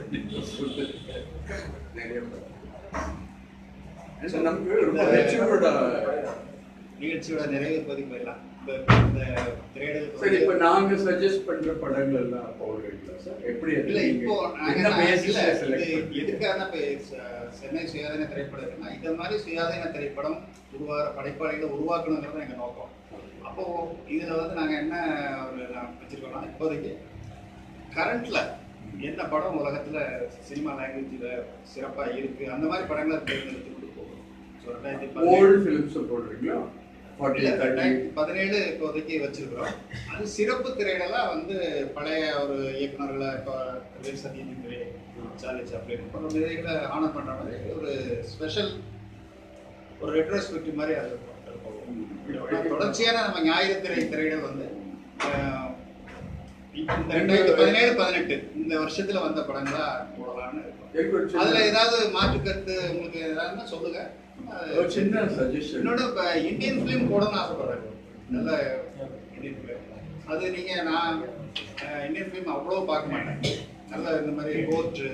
நிறைய படம். ஏன்னா நமக்கு ரொம்ப மெச்சூர்டா நிகழ்ச்சியோட நிறைவு பகுதி போயிடலாம் இந்த இந்த திரையிடலுக்கு சரி வந்து- இப்ப நாங்க சஜஸ்ட் பண்ற படங்கள் எல்லாம் போடுறீங்களா சார் எப்படி அது இல்ல நீங்க இப்போ நாங்க என்ன நான் இல்ல பேசிஸ்ல இது செலக்ட் எதுக்காக இப்ப ச- சென்னை சுயாதீன திரைப்படம் இருக்குன்னா இந்த மாதிரி சுயாதீன திரைப்படம் உருவாகிற படைப்பாளிகளை உருவாக்கணுங்கிறது எங்க நோக்கம் அப்போ இதுல வந்து நாங்க என்ன ஒரு நான் வச்சிருக்கோம்னா இப்போதைக்கு கரண்ட்ல என்ன படம் உலகத்துல சினிமா லாங்குவேஜ்ல சிறப்பா இருக்கு அந்த மாதிரி படங்களை தேர்ந்தெடுத்து கொண்டு போகணும் ஸோ ரெண்டாயிரத்தி பதினேழு ஓல்டு ஃபிலிம்ஸ் போடுறீங்களா ஃபார்ட்டி இல்ல, ரெண்டாயிரத்தி பதினேழு இப்போதைக்கு வச்சிருக்கிறோம் அது சிறப்பு திரையிடலாம் வந்து பழைய ஒரு இயக்குனர்களை இப்போ வே சத்யஜித் ரே சார்லி சாப்ளின் போன்ற விதைகளை ஆனர் பண்ற மாதிரி ஒரு ஸ்பெஷல் ஒரு ரெட்ரோஸ்பெக்டிவ் மாதிரி அது இருக்கும். ஆனா, தொடர்ச்சியான நம்ம ஞாயிறு திரை திரையிடல் வந்து அஹ், இப்ப இந்த ரெண்டாயிரத்தி பதினேழு பதினெட்டு இந்த வருஷத்துல வந்த படங்களா போடலாம்னு இருக்கோம் எனக்கு ஒரு சின்ன- அதுல ஏதாவது மாற்று கருத்து உங்களுக்கு ஏதாவது சொல்லுங்க ஒரு சின்ன சஜஷன் இன்னொன்று இப்போ இந்தியன் ஃபிலிம் போடணும்னு ஆசைப்படுறேன் நல்ல இந்தியன் ஃபிலிம் அது நீங்கள் நான் அஹ், இந்தியன் ஃபிலிம் அவ்வளோ பார்க்க மாட்டேன் நல்ல இந்த மாதிரி கோர்ட்டு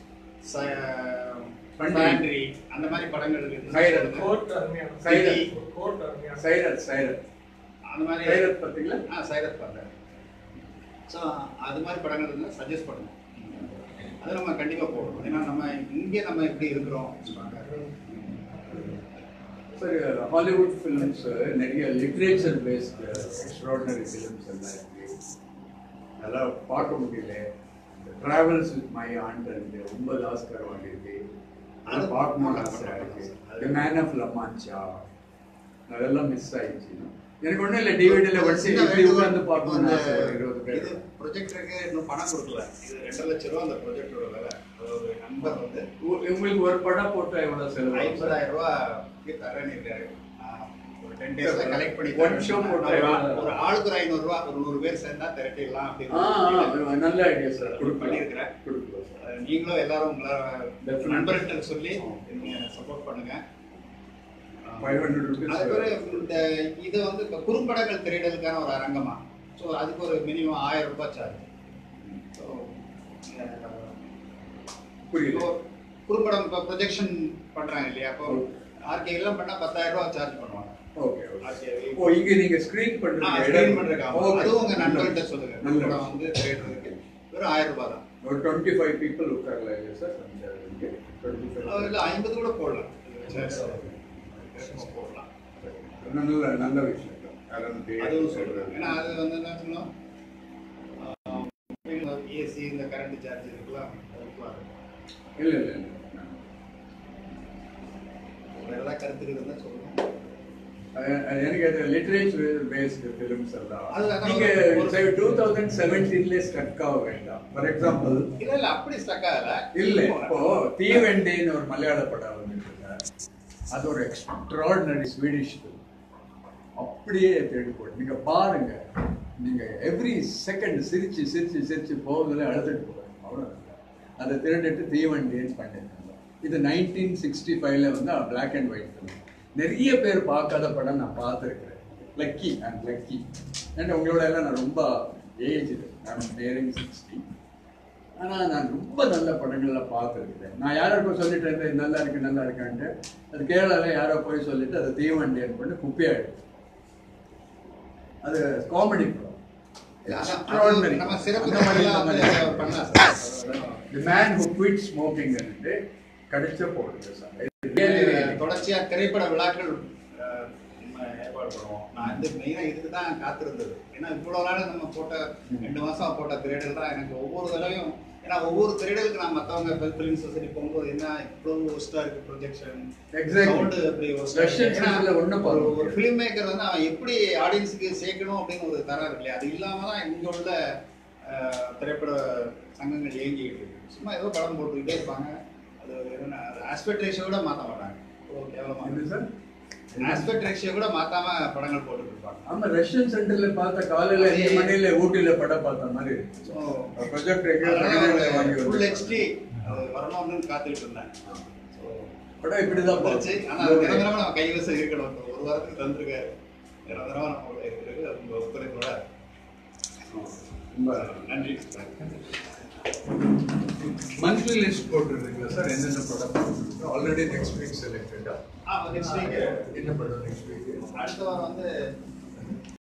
பண்டி. ஃபேண்ட்ரி அந்த மாதிரி படங்கள் இருக்கு. சைரன். கோர்ட் அருமையான சைரத். கோர்ட் அருமையான சைரத் சைரத் அந்த மாதிரி சைரத் பார்த்தீங்களா ஆ சைரத் பார்த்தேன் ஸோ அது மாதிரி படங்கள் இருந்தால் சஜஸ்ட் பண்ணுங்க அது நம்ம கண்டிப்பாக போடணும் ஏன்னா நம்ம இங்கே நம்ம எப்படி இருக்கிறோம் சரி ஹாலிவுட் ஃபிலிம்ஸ் நிறைய லிட்ரேச்சர் பேஸ்ட் எக்ஸ்ட்ராடனரி ஃபிலிம்ஸ் எல்லாம் இருக்கு அதெல்லாம் பார்க்க முடியல travels with my aunt and ஒன்பது ஆஸ்கர் வாங்கியிருக்கு அது பார்க்கணும்னு ஆசை இருக்கு தி மேன் ஆஃப் லமான்ச்சா அதெல்லாம் மிஸ் ஆயிடுச்சு எனக்கு ஒன்றும் இல்லை டிவிடியில் வச்சு இப்படி உட்காந்து பார்க்கணும்னு ஆசை ஒரு இருபது பேர் இது ப்ரொஜெக்டருக்கு இன்னும் பணம் கொடுக்கல இது ரெண்டரை லட்ச ரூபா அந்த ப்ரொஜெக்டரோட விலை அது ஒரு நண்பர் வந்து உ- உங்களுக்கு ஒரு படம் போட்டா எவ்வளவு செலவு ஐம்பதாயிரம் ரூபா தரேன்னு இருக்காரு நான் ஒரு டென் டேஸ்ல கலெக்ட் பண்ணி One show போட்டா ஒரு ஆள்- எவ்வளவு? ஒரு ஆளுக்கு ஒரு ஐநூறு ரூபா ஒரு நூறு பேர் சேர்ந்தா திரட்டிடலாம் ஆ அப்படின்னு ஆ, நல்ல ஐடியா சார் பண்ணியிருக்கிறேன். கொடுக்கலாம் சார் அஹ் நீங்களும் எல்லாரும் உங்களோட Definitely. நண்பர்கிட்ட சொல்லி நீங்க சப்போர்ட் பண்ணுங்க ஃபைவ் ஹண்ட்ரட் அது பிறகு ருபீஸ் இந்த இது வந்து இப்போ குறும்படங்கள் திரையிடலுக்கான ஒரு அரங்கமா ஸோ அதுக்கு ஒரு மினிமம் ஆயிரம் ரூபாய் சார்ஜ் ஸோ புரியல குறும்படம் இப்போ ப்ரொஜெக்ஷன் பண்றாங்க இல்லையா அப்போ ஆர்கே எல்லாம் பண்ணா பத்தாயிரம் ரூபாய் சார்ஜ் பண்ணுவாங்க ஓகே RKV. ஓ இங்க நீங்க ஸ்கிரீன் ஆ, பண்றீங்க screen பண்றதுக்கு ஆமா. Okay. அதுவும் உங்க நண்பர்கிட்ட சொல்லுங்க நல்ல குறும்படம் வந்து திரையிடுறதுக்கு வெறும் ஆயிரம் ரூபாய் தான் ஒரு டுவெண்ட்டி ஃபைவ் பீப்புள் உட்காரலாம் இல்லையா சார் டுவெண்ட்டி அதுல ஐம்பது கூட போடலாம் போடலாம் நல்ல நல்ல விஷயம் அதான் அதுவும் சொல்றேன் ஏன்னா அது வந்து என்ன சொன்னோம் ஏசி இந்த கரண்ட் சார்ஜ் இருக்கலாம் அதுக்கெல்லாம் இருக்கும். இல்ல இல்ல இல்ல வேற ஏதாவது கருத்து இருந்தா சொல்லுங்க அஹ் அஹ் எனக்கு அது லிட்ரேச்சர் பேஸ்டு ஃபிலிம்ஸ் எல்லாம் அது அதான் நீங்க ஒரு- டூ தௌசண்ட் செவன்டீன்லேயே ஸ்டக் ஆக வேண்டாம் ஃபார் எக்ஸாம்பிள் இல்ல இல்ல அப்படி ஸ்டக் ஆகல இல்ல இப்போ தீவெண்டின்னு ஒரு மலையாள படம் வந்துட்டு அது ஒரு எக்ஸ்ட்ராடினரி ஸ்வீடிஷ் அப்படியே தேடி போடு நீங்க பாருங்க நீங்க எவ்ரி செகண்ட் சிரிச்சு சிரிச்சு சிரிச்சு போகுதுல அழுதுட்டு போவாங்க அவ்வளவுதான் அதை திருடிட்டு தீவண்டின்னு பண்ணிருக்காங்க இது நைன்டீன் சிக்ஸ்டி ஃபைவ்ல வந்து பிளாக் அண்ட் ஒயிட் ஃபிலிம் நிறைய பேர் பார்க்காத படம் நான் பார்த்துருக்கிறேன் லக்கி அண்ட் லக்கி அண்ட் உங்களோட எல்லாம் நான் ரொம்ப ஏஜ் நான் நேரிங் சிக்ஸ்டி ஆனா நான் ரொம்ப நல்ல படங்கள்ல பார்த்துருக்கிறேன் நான் யாருக்கும் சொல்லிட்டு இருந்தேன் இது நல்லா இருக்கு நல்லா இருக்கான்ட்டு அது கேரளால யாரோ போய் சொல்லிட்டு அது தீவண்டியன் பண்ணி குப்பையாயிடுச்சு அது காமெடி படம் அதான், Extraordinary. அது நம்ம சிறப்பு அந்த மாதிரி தமிழ்ல இந்த வந்து மாதிரி. பண்ணலாம் sir. The man who quit smoking ன்னுட்டு கடிச்ச போடுது சார் இது தொடர்ச்சியா திரைப்பட விழாக்கள் அஹ், நம்ம ஏற்பாடு பண்ணுவோம் நான் வந்து மெயினா இதுக்கு தான் காத்திருந்தது ஏன்னா இவ்வளவு நாள் நம்ம போட்ட ரெண்டு மாசம் போட்ட திரையிடல் தான் எனக்கு ஒவ்வொரு தடவையும் ஏன்னா ஒவ்வொரு திரையிடலுக்கு நான் மத்தவங்க ஃபிலிம் சொசைட்டி போகும்போது என்ன இவ்வளவு ஒஸ்டா இருக்கு ப்ரொஜெக்ஷன் Exactly. சவுண்ட் அப்படி worst ஆ Russian இருக்கு. ஏன்னா, cinema ல ஒண்ணும் ஒரு பார்க்க ஒரு முடியாது. ஃபிலிம் மேக்கர் வந்து அவன் எப்படி ஆடியன்ஸுக்கு சேர்க்கணும் அப்படின்னு ஒரு தரம் இருக்கு இல்லையா அது இல்லாம தான் இங்க உள்ள அஹ், திரைப்பட சங்கங்கள் இயங்கிட்டு இருக்கு சும்மா ஏதோ படம் போட்டுக்கிட்டே இருப்பாங்க அது என்ன ஆஸ்பெக்ட் ரேஷியோ கூட மாத்த மாட்டாங்க ஓ கேவலமா இது சார் ஆஸ்பெக்ட் ரேஷியோ கூட மாத்தாம படங்கள் போட்டுட்டு இருப்பாங்க ஆமா ரஷ்யன் சென்டர்ல பார்த்த காலையில அஞ்சு மணியில ஊட்டியில படம் பார்த்த மாதிரி இருந்துச்சு. ஸோ ப்ரொஜெக்ட் வாங்கி ஃபுல் வந்து ஹெச்டி வரணும்னு காத்துக்கிட்டு இருந்தேன் ஸோ படம் இப்படிதான் வந்துருச்சு பார்ப்போம். ஆனா அது நிரந்தரமா நம்ம கைவசம் இருக்கணும் இப்ப ஒரு வாரத்துக்கு தந்திருக்காரு நிரந்தரமா நம்ம கூட இருக்கிறது அது உங்க ஒத்துழைப்போட ரொம்ப நன்றி மந்த்லி லிஸ்ட் போட்டுருக்கீங்களா சார் எந்தெந்த படம் ஆல்ரெடி நெக்ஸ்ட் வீக் செலக்டடா ஆ நெக்ஸ்ட் வீக் என்ன படம் நெக்ஸ்ட் வீக் அடுத்த வாரம் வந்து